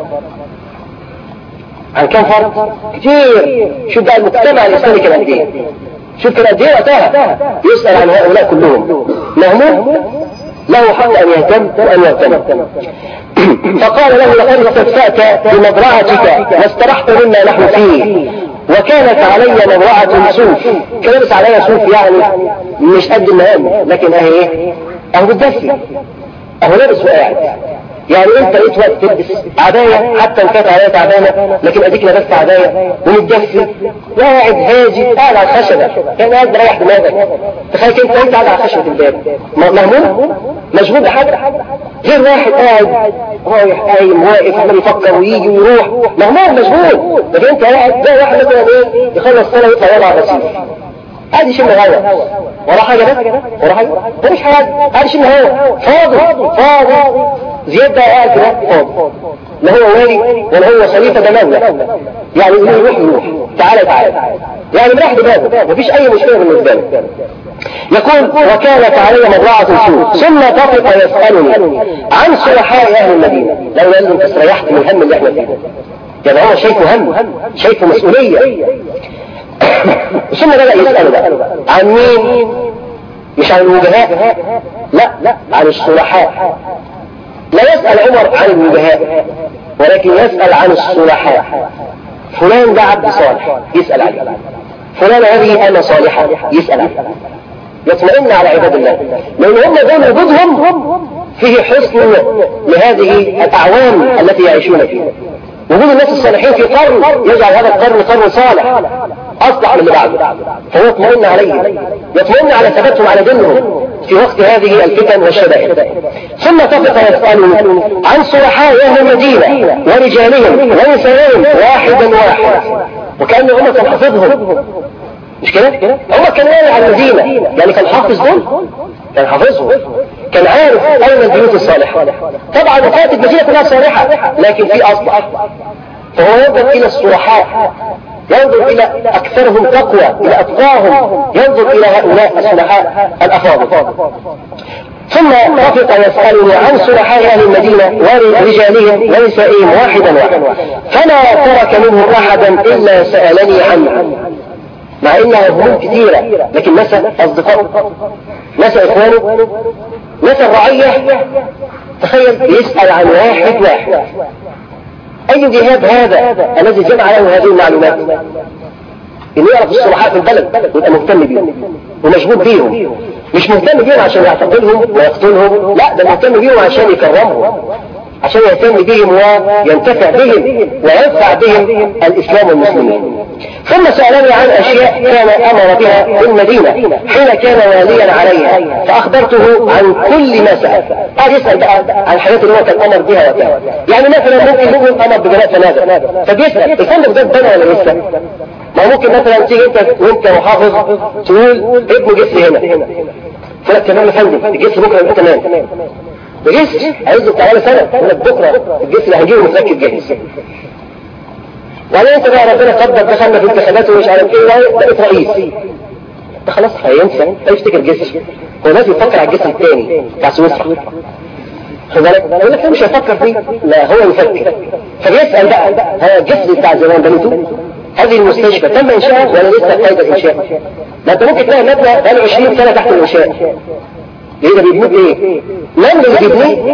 عن كم فرد كتير شوف بقى المجتمع الإسلامي كان قد إيه شوف كان قد إيه وقتها يسأل عن هؤلاء كلهم مهموم له حق أن يهتم وأن يهتم فقال له لقد استدفأت بمضرعتك واسترحت مما نحن فيه وكانت علي مضرعة سوف كان لابس علي سوف يعني مش قد المهام لكن اهي ايه اهو بتدفي اهو لابس وقاعد يعني انت لقيت وقت تلبس عباية حتى ان كانت عباية تعبانة لكن اديك لبست عباية ومتدفي قاعد هادي قاعد على الخشبة كان قاعد مريح دماغك تخيل انت انت قاعد على خشبة الباب مهموم مشغول بحاجة غير واحد قاعد رايح قايم واقف عمال يفكر ويجي ويروح مهموم مشغول لكن انت قاعد زي واحد مثلا ايه يخلص سنة ويطلع يلعب رصيف قاعد يشم هوا وراه حاجة بس وراه حاجة ده مش حاجة قاعد يشم هوا فاضي فاضي زياد ده قاعد كده فاضي لا هو والي ولا هو خليفة ده مولى يعني يروح يروح يروح تعالى تعالى يعني مريح دماغه مفيش أي مشكلة بالنسبة له يقول وكانت علي مضرعة سوء ثم طفق يسألني عن صلحاء أهل المدينة لو قال له أنت استريحت من الهم اللي احنا فيه يعني هو شايفه هم شايفه مسؤولية ثم بدأ يسأل بقى عن مين مش عن الوجهاء لا عن الصلحاء لا يسأل عمر عن الوجهاء ولكن يسأل عن الصلحاء فلان ده عبد صالح يسأل عنه فلان هذه أنا صالحة يسأل عنه يطمئن على عباد الله لأن هم دول وجودهم فيه حسن لهذه الأعوام التي يعيشون فيها وجود الناس الصالحين في قرن يجعل هذا القرن قرن صالح أصلح من اللي بعده فهو يطمئن عليه يطمئن على ثباتهم على دينهم في وقت هذه الفتن والشدائد ثم طفق يسألني عن صلحاء أهل المدينة ورجالهم ونسائهم واحدا واحد وكأن هم كان حافظهم مش كده؟ هم كان قايل على المدينة يعني كان حافظ دول كان حافظهم كان عارف أين البيوت الصالحة طبعا وقات المدينة كلها صالحة لكن في أصلح فهو ينظر إلى الصلحاء ينظر إلى أكثرهم تقوى إلى أتقاهم ينظر إلى هؤلاء الصلحاء الأفاضل ثم رفق يسألني عن صلحاء أهل المدينة ورجالهم ونسائهم واحدا واحدا فما ترك منهم أحدا إلا سألني عنه مع انها هموم كثيرة لكن نسى اصدقائه نسى اخوانه نسى الرعية تخيل يسأل عن واحد واحد اي جهاد هذا الذي جمع له هذه المعلومات انه يعرف الصلحاء في البلد يبقى مهتم بيهم ومشغول بيهم مش مهتم بيهم عشان يعتقلهم ويقتلهم لا ده مهتم بيهم عشان يكرمهم عشان يهتم بهم وينتفع بهم وينفع بهم الإسلام والمسلمين ثم سألني عن أشياء كان أمر بها في المدينة حين كان واليا عليها فأخبرته عن كل ما سأل قال يسأل بقى عن الحاجات اللي هو كان أمر بها وكذا يعني مثلا ممكن يقول أمر ببناء فنادق فبيسأل الفندق ده اتبنى ولا لسه؟ ما ممكن مثلا تيجي انت وانت محافظ تقول ابنه جسر هنا فلك تمام يا فندم الجسر بكره يبقى تمام بجسر عايزه تعالى سنه يقول لك بكره الجسر هنجيبه متركب جاهز وبعدين انت بقى ربنا قدر دخلنا في انتخابات ومش عارف ايه بقيت رئيس ده خلاص هينسى هيفتكر جسر هو لازم يفكر على الجسر الثاني بتاع سويسرا خد بالك يقول لك مش هيفكر فيه لا هو يفكر فبيسال بقى هو الجسر بتاع زمان بنيته هذه المستشفى تم انشاءها ولا لسه قيد الانشاء ما انت ممكن تلاقي مبنى بقاله 20 سنه تحت الانشاء ايه ده بيبنوه بايه؟ من اللي بيبنيه؟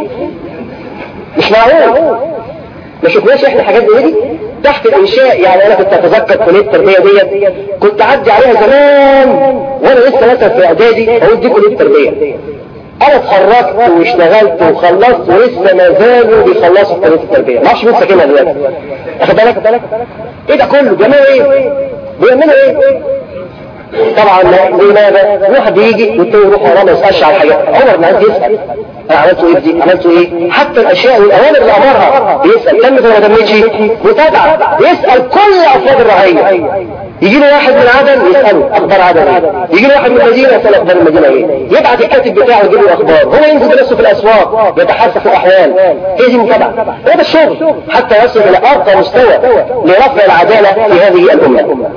مش معقول ما شفناش احنا حاجات زي دي تحت الانشاء يعني انا كنت اتذكر كليه التربيه ديت كنت اعدي عليها زمان وانا لسه مثلا في اعدادي اقول دي كليه التربيه انا اتخرجت واشتغلت وخلصت ولسه ما زالوا بيخلصوا كليه التربيه ما اعرفش مين ساكنها دلوقتي واخد بالك ايه ده كله بيعملوا ايه بيعملوا ايه طبعا لماذا واحد يجي والتاني يروح وراه ما يسالش على حاجات عمر ما عايز يسال انا عملته ايه دي عملته ايه حتى الاشياء والاوامر اللي امرها بيسال تمت ولا ما تمتش متابعه بيسال كل افراد الرعيه يجي له واحد من عدن يساله اخبار عدن ايه يجي له واحد من المدينه يسال اخبار المدينه ايه يبعت الكاتب بتاعه يجيب له اخبار هو ينزل بنفسه في الاسواق يتحسس الاحوال هي دي متابعه هو ده الشغل حتى يصل الى ارقى مستوى لرفع العداله في هذه الامه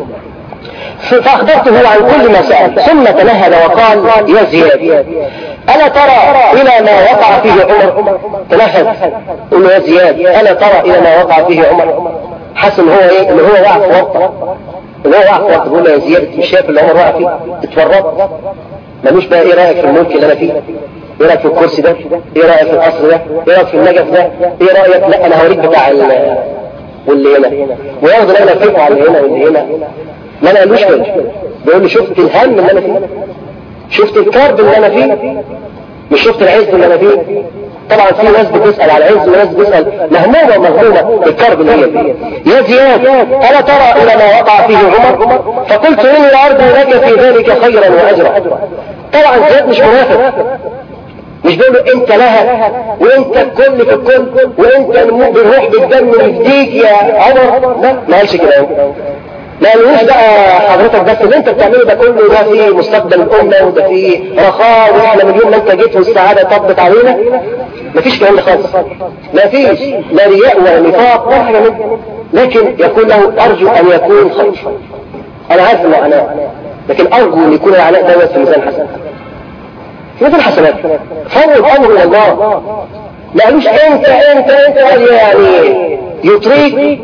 فأخبرته عن كل ما سأل ثم تنهد وقال يا زياد ألا ترى إلى ما وقع فيه عمر تنهد قل له يا زياد ألا ترى إلى ما وقع فيه عمر حسن هو إيه إن هو وقع في ورطة إن هو وقع في ورطة بيقول له يا زياد مش شايف اللي عمر وقع فيه اتفرط ملوش بقى إيه رأيك في الملك اللي أنا فيه ايه رايك في الكرسي ده ايه رايك في القصر ده ايه رايك في النجف ده ايه رايك لا انا هوريك بتاع واللي هنا وياخد انا فيكم على اللي هنا واللي هنا ما انا قالوش كده بيقول لي شفت الهم اللي انا فيه شفت الكرب اللي انا فيه مش شفت العز اللي انا فيه طبعا في ناس بتسأل على العز وناس بتسأل مهمومة ومهمومة بالكرب اللي هي فيه يا زياد ألا ترى إلى ما وقع فيه عمر فقلت إني أرجو لك في ذلك خيرا وأجرا طبعا زياد مش منافق مش بيقول له انت لها وانت الكل في الكل وانت بالروح بالدم يفديك يا عمر لا ما قالش كده ما قالوش بقى حضرتك بس اللي انت بتعمله ده كله ده فيه مستقبل الامه وده فيه رخاء واحنا من يوم ما انت جيت والسعاده طبت علينا مفيش كلام ده خالص مفيش لا رياء ولا نفاق ولا حاجه منه لكن يقول له ارجو ان يكون خير انا عارف انه عناء لكن ارجو ان يكون العناء ده في ميزان حسنات في ميزان حسنات فوض الامر الى الله ما قالوش انت انت انت يعني يطريك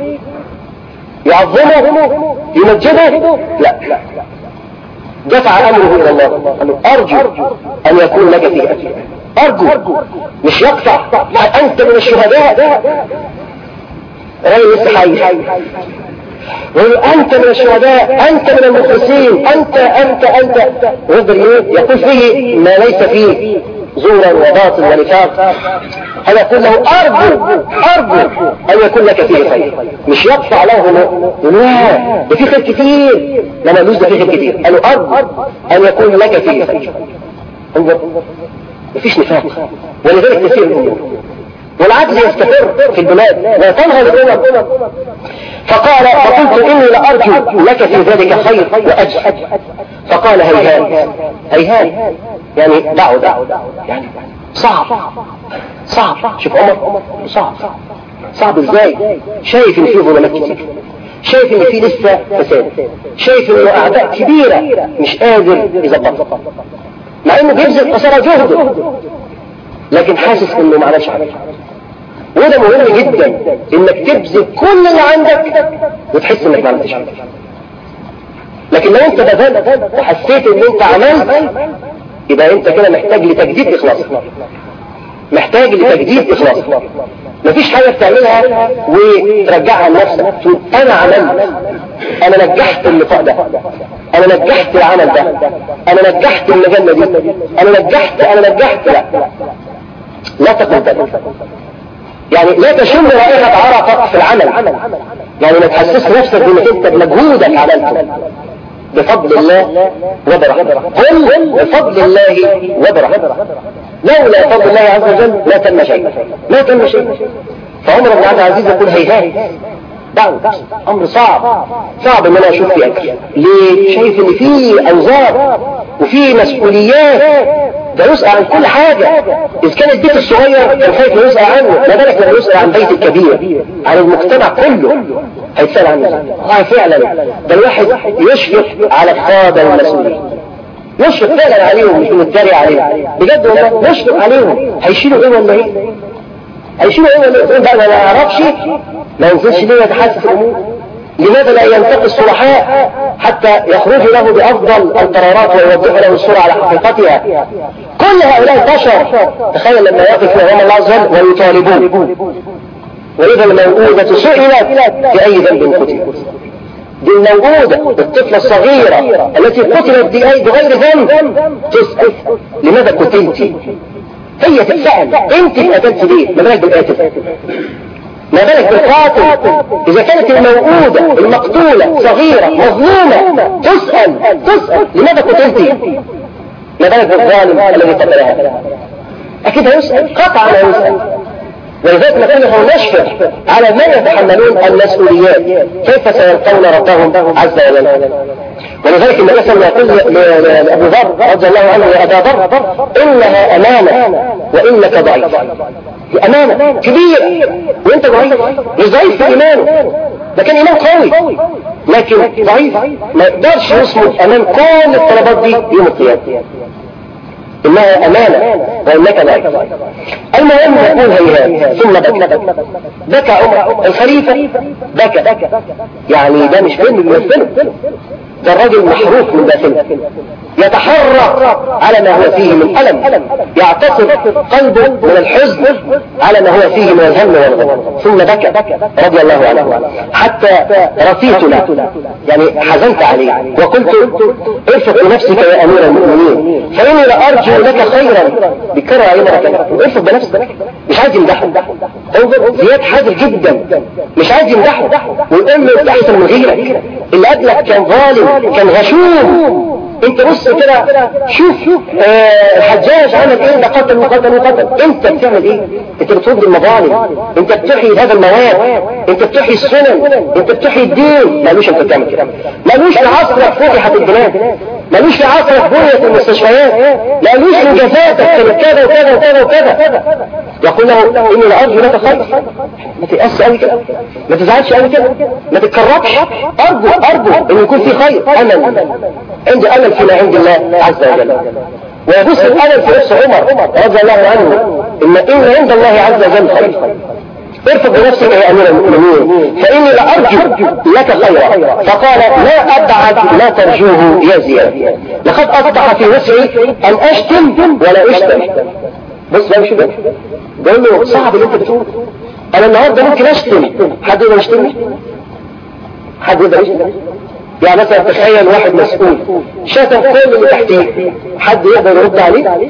يعظمه يمجده لا دفع امره الى الله قال له ارجو ان يكون لك فيه اجر ارجو مش يقطع انت من الشهداء راجل لسه حي يقول انت من الشهداء انت من المخلصين انت انت انت ويقدر يقول فيه ما ليس فيه زورا وباطل ونفاق هذا كله ارجو ارجو ان يكون لك فيه خير مش يقطع له لا ده في خير كتير لا ما ده في خير كتير قالوا ارجو ان يكون لك فيه خير انظر مفيش نفاق ولذلك تسير الامور والعدل يستقر في البلاد لا تنهض الامم فقال فقلت اني لارجو لك في ذلك خير واجر فقال هيهات هيهات يعني دعوا دعوا يعني صعب صعب شوف عمر صعب صعب ازاي شايف ان في ظلمات كتير شايف ان في لسه فساد شايف انه اعداء كبيرة مش قادر يظبطها مع انه بيبذل قصارى جهده لكن حاسس انه ما عملش حاجه وده مهم جدا انك تبذل كل اللي عندك وتحس انك ما عملتش حاجه لكن لو انت بذلت وحسيت ان انت عملت يبقى انت كده محتاج لتجديد اخلاصك محتاج لتجديد اخلاصك مفيش حاجة بتعملها وترجعها لنفسك تقول انا عملت انا نجحت اللقاء ده انا نجحت العمل ده انا نجحت المجلة دي انا نجحت انا نجحت لا لا تقل ذلك يعني لا تشم رائحة عرقك في العمل يعني ما تحسسش نفسك بانك انت بمجهودك عملته بفضل الله وبرحمته قل بفضل الله وبرحمته لولا فضل الله عز وجل لا تم شيء ما تم شيء فعمر بن عبد العزيز يقول هيهات بعد امر صعب صعب ان انا اشوف في اكل ليه شايف ان في اوزار وفي مسؤوليات ده يسأل عن كل حاجة إذا كان البيت الصغير كان خايف يسأل عنه ما بالك لما يسأل عن بيت الكبير عن المجتمع كله هيتسأل عنه اه فعلا ده الواحد يشفق على القادة والمسؤولين يشفق فعلا عليهم مش بنتريق عليهم بجد والله يشفق عليهم هيشيلوا ايه ولا ايه هيشيلوا ايه ولا ايه بقى ما اعرفش ما ينزلش ليه يتحسس الامور لماذا لا ينتقي الصلحاء حتى يخرج له بأفضل القرارات ويوضح له الصورة على حقيقتها كل هؤلاء البشر تخيل لما يقف لهم الله عز وجل ويطالبون وإذا الموءودة سئلت بأي ذنب قتلت دي الموجودة الطفلة الصغيرة التي قتلت بغير ذنب تسأل لماذا قتلت هي تتسأل انت اتقتلت ليه ما بالك بالقاتل ما بالك بالقاتل اذا كانت الموؤودة المقتولة صغيرة مظلومة تسأل تسأل لماذا قتلت ما بالك بالظالم الذي قتلها اكيد هيسأل قطعا هيسأل ولذلك نقول له نشفق على من يتحملون المسؤوليات كيف سيلقون ربهم عز وجل ولذلك النبي صلى الله عليه وسلم يقول لابو ذر رضي الله عنه يا ابا ذر انها امانه وانك ضعيف دي امانه كبيره وانت ضعيف مش ضعيف في ايمانه ده كان ايمان قوي لكن ضعيف ما يقدرش يصمد امام كل الطلبات دي يوم القيامه انها امانه وانك ضعيف المهم يقول هيهات ثم بكى بكى عمر الخليفه بكى يعني ده مش فيلم بيمثله ده الراجل محروق من داخله يتحرك على ما هو فيه من ألم يعتصر قلبه من الحزن على ما هو فيه من الهم والغم ثم بكى رضي الله عنه حتى رثيت له يعني حزنت عليه وقلت ارفق بنفسك يا أمير المؤمنين فإني لأرجو لك خيرا بكرة علينا ارفق بنفسك مش عايز يمدحه انظر زياد حذر جدا مش عايز يمدحه ويقول له احسن من غيرك اللي قبلك كان ظالم كان غشوم انت بص كده شوف آه الحجاج عمل ايه ده قتل وقتل وقتل انت بتعمل ايه انت بترد المظالم انت بتحيي هذا المواد انت بتحيي السنن انت بتحيي الدين مالوش انت بتعمل كده مالوش في عصرك فتحت البلاد مالوش في عصرك بنيت المستشفيات مالوش انجازاتك كانت كذا وكذا وكذا وكذا يقول له ان الارض لا تخلص ما تيأس قوي كده ما تزعلش قوي كده ما تتكربش ارجو ارجو ان يكون في خير امل عندي امل فيما عند الله عز وجل ويبص الامل في نفس عمر رضي الله عنه ان ان عند الله عز وجل خير ارفض بنفسك يا امير المؤمنين فاني لارجو لك خيرا فقال لا ابعد ما ترجوه يا زياد لقد اصبح في وسعي ان اشتم ولا اشتم بص بقى شو ده بقول له صعب اللي انت بتقوله انا النهارده ممكن اشتم حد يقدر يشتمني حد يقدر يشتم يعني مثلا تخيل واحد مسؤول شتم كل اللي تحتيه حد يقدر يرد عليه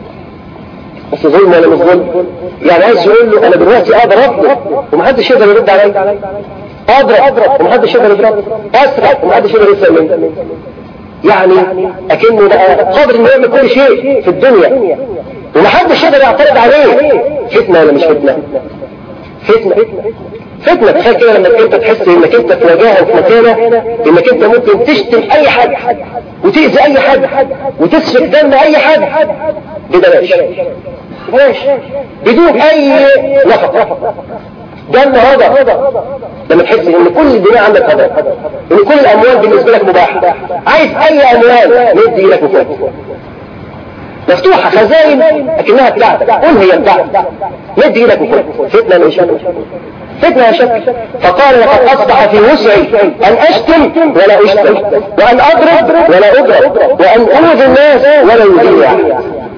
بس ظلم ولا مش ظلم يعني عايز يقول له انا دلوقتي اقدر اضرب ومحدش يقدر يرد عليا اضرب ومحدش يقدر يضرب اسرق ومحدش يقدر يسرق مني يعني اكنه بقى قادر انه يعمل كل شيء في الدنيا ومحدش يقدر يعترض عليه فتنه ولا مش فتنه فتنه فتنة تخيل كده لما انت تحس انك انت في وجاهه وفي مكانه انك انت ممكن تشتم اي حد وتأذي اي حد وتسفك دم اي حد ببلاش ببلاش بدون اي نفق ده النهارده لما تحس ان كل الدنيا عندك هدف ان كل الاموال بالنسبه لك مباحه عايز اي اموال ندي لك وفات مفتوحة خزائن لكنها بتاعتك قول هي بتاعتك مد ايدك وفات فتنة مش فتنة يا شك فقال لقد أصبح في وسعي أن أشتم ولا أشتم وأن أضرب ولا أضرب وأن أوذي الناس ولا يؤذيني أحد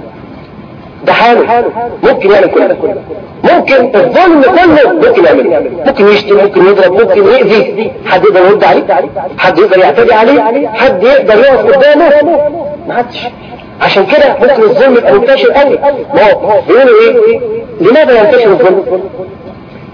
ده حاله ممكن يعمل كل ده ممكن الظلم كله ممكن يعمله ممكن يشتم ممكن يضرب ممكن يأذي حد يقدر يرد عليه حد يقدر يعتدي عليه حد يقدر يقف قدامه ما حدش عشان كده ممكن الظلم يبقى منتشر قوي ما هو بيقولوا ايه لماذا ينتشر الظلم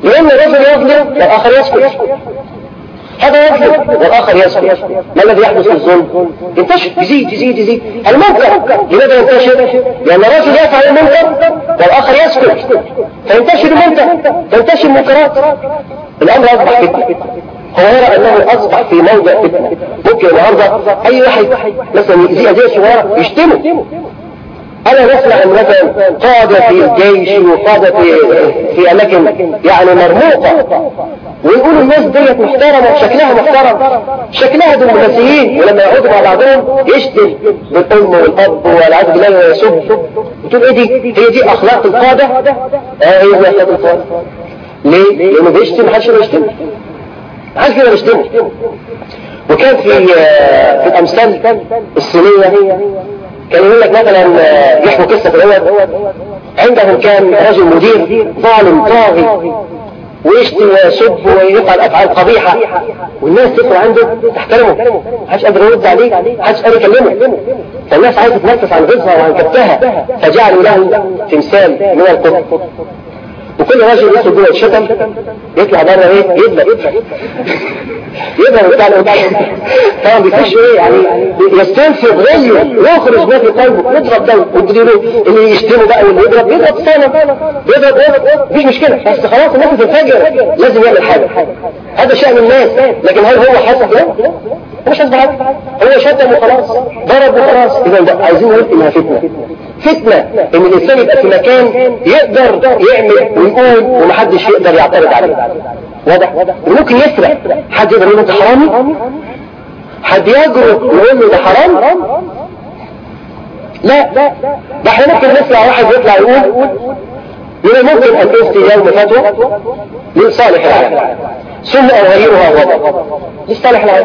لأن الرجل يظلم والآخر يسكت هذا يظلم والآخر يسكت ما الذي يحدث في الظلم؟ ينتشر يزيد يزيد يزيد المنكر لماذا ينتشر؟ لأن الرجل يفعل المنكر والآخر يسكت فينتشر المنكر تنتشر المنكرات الأمر أصبح فتنة هو يرى أنه أصبح في موضع فتنة ممكن النهاردة أي واحد مثلا يأذي أذية صغيرة يشتمه أنا نسمع أن مثلا قادة في الجيش وقادة في, في أماكن يعني مرموقة ويقولوا الناس ديت محترمة شكلها محترم شكلها دبلوماسيين ولما يقعدوا مع بعضهم يشتم بالأم والأب والعياذ بالله ويسب بتقول إيه دي؟ هي دي أخلاق القادة؟ آه هي دي أخلاق القادة ليه؟ لأنه بيشتم محدش يشتم محدش كده بيشتم وكان في في الأمثال الصينية كان يقول لك مثلا يحكوا قصة في الأول عندهم كان رجل مدير ظالم طاغي ويشتم ويسب ويفعل افعال قبيحه والناس تدخل عنده تحترمه محدش قادر يرد عليه محدش قادر يكلمه فالناس عايزه تتنفس عن غيظها وعن كبتها فجعلوا له تمثال من القطب وكل راجل يدخل جوه الشتم يطلع بره ايه يدلق يضرب بتاع القدام طبعا بيخش ايه يعني يستنفذ غيه يخرج ما في قلبه يضرب ده وتديله اللي يشتمه بقى واللي يضرب يضرب صنم يضرب يضرب مفيش مشكله بس خلاص الناس تنفجر لازم يعمل حاجه هذا شأن الناس لكن هل هو حاسس لا مش حاسس بحاجه هو شتم وخلاص ضرب وخلاص اذا ده عايزين نقول انها فتنه فتنة ان الانسان يبقى في مكان يقدر يعمل ويقول ومحدش يقدر يعترض عليه واضح وممكن يسرق حد يقدر يقول انت حرامي حد يجرؤ ويقول له ده حرام لا ده احنا ممكن نسمع واحد يطلع يقول من الممكن ان افتي يوم فتوى لصالح العالم ثم اغيرها غضب لصالح العالم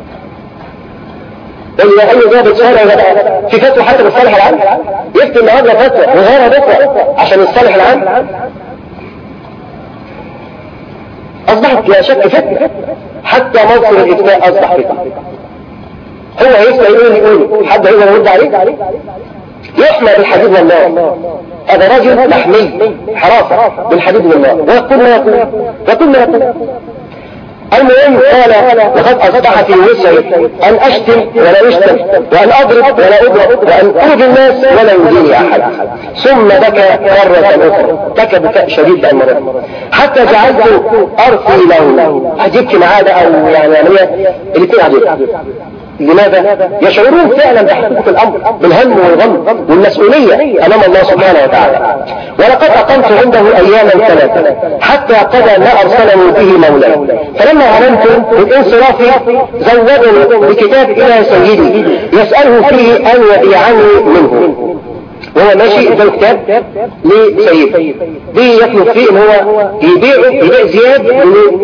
وإذا أي ضابط شهر في فتوى حتى للصالح العام يفتي النهارده فتوى وغيرها بكرة عشان الصالح العام أصبحت لا شك فتنة حتى موقف الإفتاء أصبح فتنة هو يسمع يقول يقول حد يقدر يرد عليه يحمى بالحديد والنار هذا رجل محمي حراسة بالحديد والنار ويقول ما يقول يقول ما يقول المهم قال لقد أصبح في وسعي أن أشتم ولا أشتم وأن أضرب ولا أضرب وأن أرضي الناس ولا يؤذيني أحد ثم بكى مرة أخرى بكى بكاء شديد المرة حتى جعلت أرثي له عجبت معاه ده أو يعني عملية الاثنين عجبت لماذا؟ يشعرون فعلا بحقيقة الأمر بالهم والغم والمسؤولية أمام الله سبحانه وتعالى ولقد أقمت عنده أياما ثلاثة حتى قضى ما أرسلني به مولاي فلما علمت بالانصراف زودني بكتاب إلى سيدي يسأله فيه أن يبيعني منه وهو ماشي ده كتاب لسيد بيطلب فيه ان هو يبيعه يبيع زياد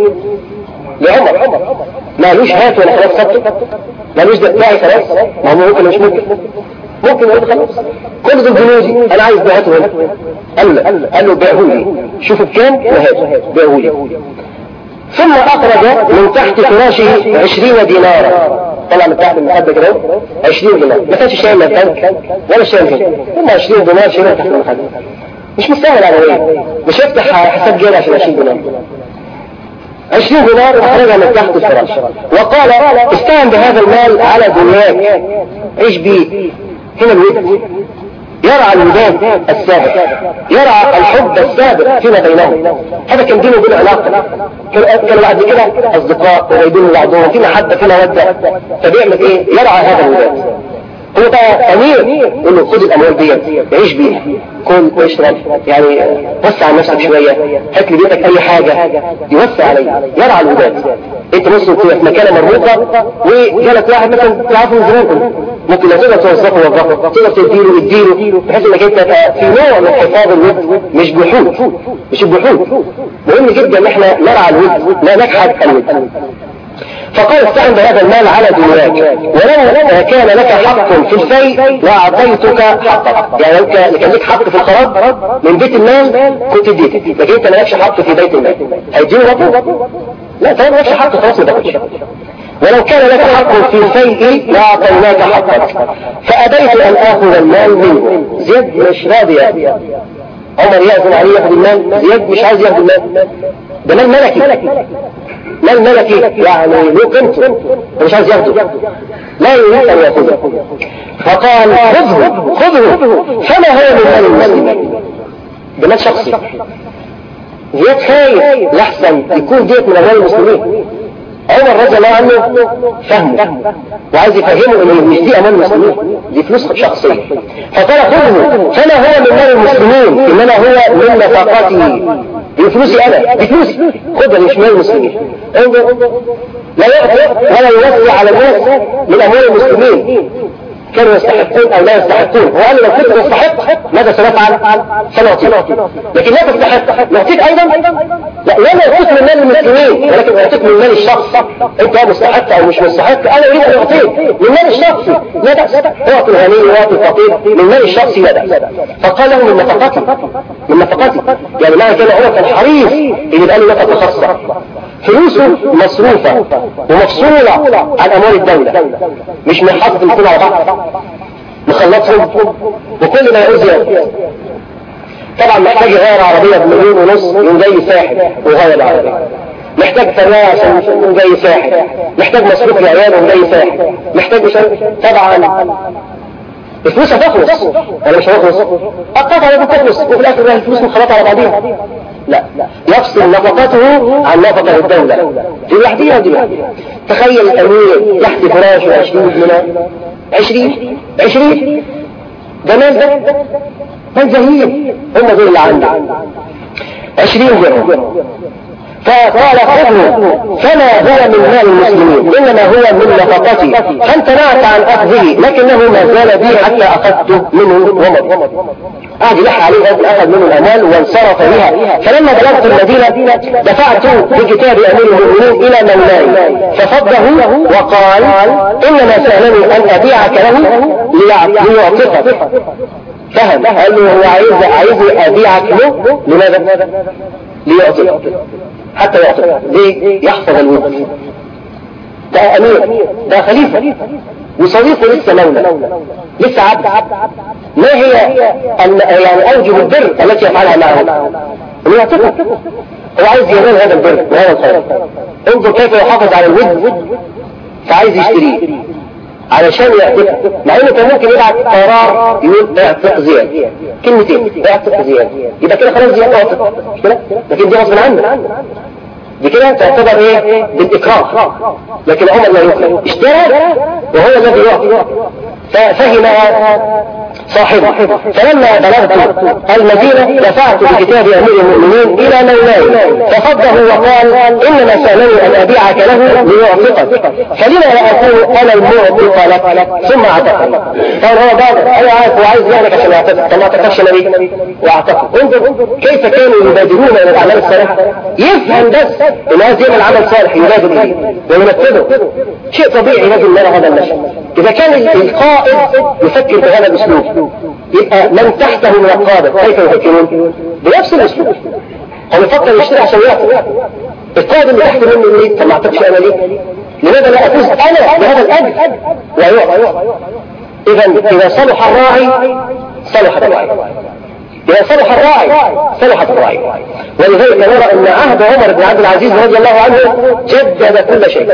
لعمر مالوش هات ولا خلاص خدته مالوش ده بتاعي خلاص ما هو ممكن مش ممكن ممكن يقول خلاص كل دول جنودي انا عايز بعته هنا قال له قال له بيعه لي شوفوا بكام وهاته بيعه لي ثم اخرج من تحت فراشه عشرين دينارا طلع من تحت المخدة كده 20 دينار ما كانش شايل البنك ولا شايل كده هم 20 دينار شايلها تحت المخدة مش مستاهل على ايه مش يفتح حساب جيبه عشان 20 دينار عشرين دينار أخرجها من تحت الفراش وقال استعن بهذا المال على دنياك عيش بيه هنا الود يرعى الوداد السابق يرعى الحب السابق فيما بينهم هذا كان بينه وبين علاقه كانوا بعد كده اصدقاء قريبين من بعضهم في محبه في موده فبيعمل ايه؟ يرعى هذا الوداد هو بقى امير يقول له خد الاموال ديت عيش بيها كل واشرب يعني وسع نفسك شويه هات لي بيتك اي حاجه يوسع عليك يرعى الوداد انت مثلا في مكانه مرموقه وجالك واحد مثلا تعرفه من زمان ممكن لو تقدر توظفه وظفه تقدر تديله اديله بحيث انك انت في نوع من حفاظ الود مش بحوث مش بحوث مهم جدا ان احنا نرعى الود لا نجحد الود فقال استعن بهذا المال على دنياك ولو كان لك حق في الفيء لأعطيتك حقك يعني لو كان لك حق في الخراب من بيت المال كنت اديتك لكن انت مالكش حق في بيت المال هيديني ربه لا طالما مالكش حق خلاص ما تاخدش ولو كان لك حق في الفيء لأعطيناك حقك فأبيت أن آخذ المال منه زياد مش راضي عمر يأذن عليه ياخذ المال زياد مش عايز ياخذ المال ده مال ملكي مال ملكي يعني له قيمته ومش عايز ياخده لا يريد ان ياخذه فقال خذه خذه فما هو من مال المسلم ده مال شخصي زياد خايف لحسن يكون ديت من اموال المسلمين عمر رضي الله عنه فهمه وعايز يفهمه ان مش دي اموال المسلمين دي فلوس شخصيه فقال خذه فما هو من مال المسلمين انما هو من نفقاتي دي فلوسي انا دي فلوسي خدها مش مال المسلمين انظر لا يعطي ولا يوسع على الناس من اموال المسلمين كانوا يستحقون او لا يستحقون وقال لو كنت تستحق ماذا سنفعل سنعطيك لكن لا تستحق نعطيك ايضا لا لا نعطيك من مال المسلمين ولكن نعطيك من مال الشخص انت مستحق او مش مستحق انا اريد ان اعطيك من مال الشخص لا باس اعطي الغني واعطي الفقير من مال الشخص لا باس فقال له من نفقاتي من نفقاتي يعني معنى كده هو كان حريص ان يبقى له نفقه خاصه فلوسه مصروفة ومفصولة عن أموال الدولة مش من حظ الكل على بعض مخلصهم وكل ما يؤذي طبعا محتاج غير عربية بمليون ونص يوم جاي ساحل وغير العربية محتاج ثانية عشان يوم جاي ساحل محتاج مصروف لعياله يوم جاي ساحل محتاج مش طبعا الفلوس هتخلص ولا مش هتخلص؟ القطعة لازم تخلص وفي الآخر الفلوس مخلطة على بعضيها لا يفصل نفقته عن نفقة الدولة دي لوحديها ودي لوحديها تخيل الأمير تحت فراشه عشرين جنيه عشرين عشرين ده مال ده مال زهير هم دول اللي عندي عشرين درهم فقال خذه فما هو من مال المسلمين انما هو من نفقتي فامتنعت عن اخذه لكنه ما زال بي حتى اخذته منه ومضى قعد يلح عليه غير اخذ منه الاموال وانصرف بها فلما بلغت المدينه دفعت بكتاب امير المؤمنين الى مولاي ففضه وقال انما سالني ان ابيعك له ليعتقك فهم قال له هو عايز عايز ابيعك له لماذا؟ ليعتقك حتى يعتق ليه؟ يحفظ الود ده امير ده خليفه وصديقه لسه مولى لسه عبد ما هي يعني اوجه البر التي يفعلها معه انه يعتقه هو عايز ينال هذا البر وهذا الخير انظر كيف يحافظ على الود فعايز يشتريه علشان يعتق مع انه كان ممكن يبعت قرار يقول اعتق زياد كلمتين اعتق زياد يبقى كده خلاص زياد اعتق مش كده لكن دي غصب عنه دي كده تعتبر ايه بالاكراه لكن عمر لا يكره اشترى وهو الذي يعطي ففهم صاحبه فلما بلغت المدينة دفعت بكتاب أمير المؤمنين إلى مولاي فصده وقال إنما سألني أن أبيعك له ليعتقك فلما لا أكون أنا المعتق لك ثم أعتقك قال هو بعد أنا عارف وعايز يهلك عشان يعتقك طب ما اعتقكش نبي واعتقك انظر كيف كانوا يبادرون إلى الأعمال الصالحة يفهم بس إن هذا يعمل عمل صالح يبادر به وينفذه شيء طبيعي لازم نرى هذا المشهد إذا كان القائد يفكر بهذا الأسلوب يبقى من تحته من القادة كيف يفكرون بنفس الأسلوب هو يفكر يشتري عشان يأكل القائد اللي تحت منه ليه طب ما اعتقش انا ليه لماذا لا افوز انا بهذا الاجر ويعطى اذا اذا صلح الراعي صلح الراعي إذا صلح الراعي صلحت الراعي ولذلك نرى أن عهد عمر بن عبد العزيز رضي الله عنه جدد كل شيء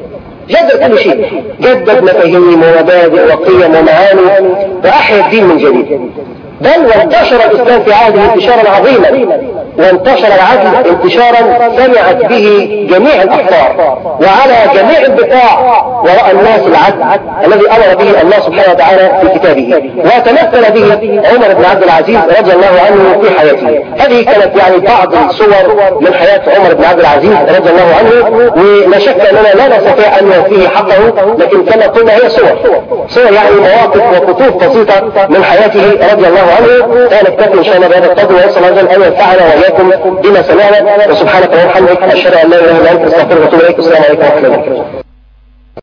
جدد كل شيء جدد مفاهيم ومبادئ وقيم ومعاني وأحيا الدين من جديد بل وانتشر الإسلام في عهده انتشارا عظيما وانتشر العدل انتشارا سمعت به جميع الأخطار وعلى جميع البقاع ورأى الناس العدل الذي أمر به الله سبحانه وتعالى في كتابه وتمثل به عمر بن عبد العزيز رضي الله عنه في حياته هذه كانت يعني بعض الصور من حياة عمر بن عبد العزيز رضي الله عنه ولا شك أننا لا نستطيع أن نوفيه حقه لكن كما قلنا هي صور صور يعني مواقف وخطوط بسيطة من حياته رضي الله عنه كانت تكفي إن شاء الله بهذا القدر وأسأل الله أن ينفعنا وإياكم بما سمعنا وسبحانك اللهم وبحمدك أشهد أن لا إله إلا أنت أستغفرك وأتوب إليك السلام عليكم ورحمة الله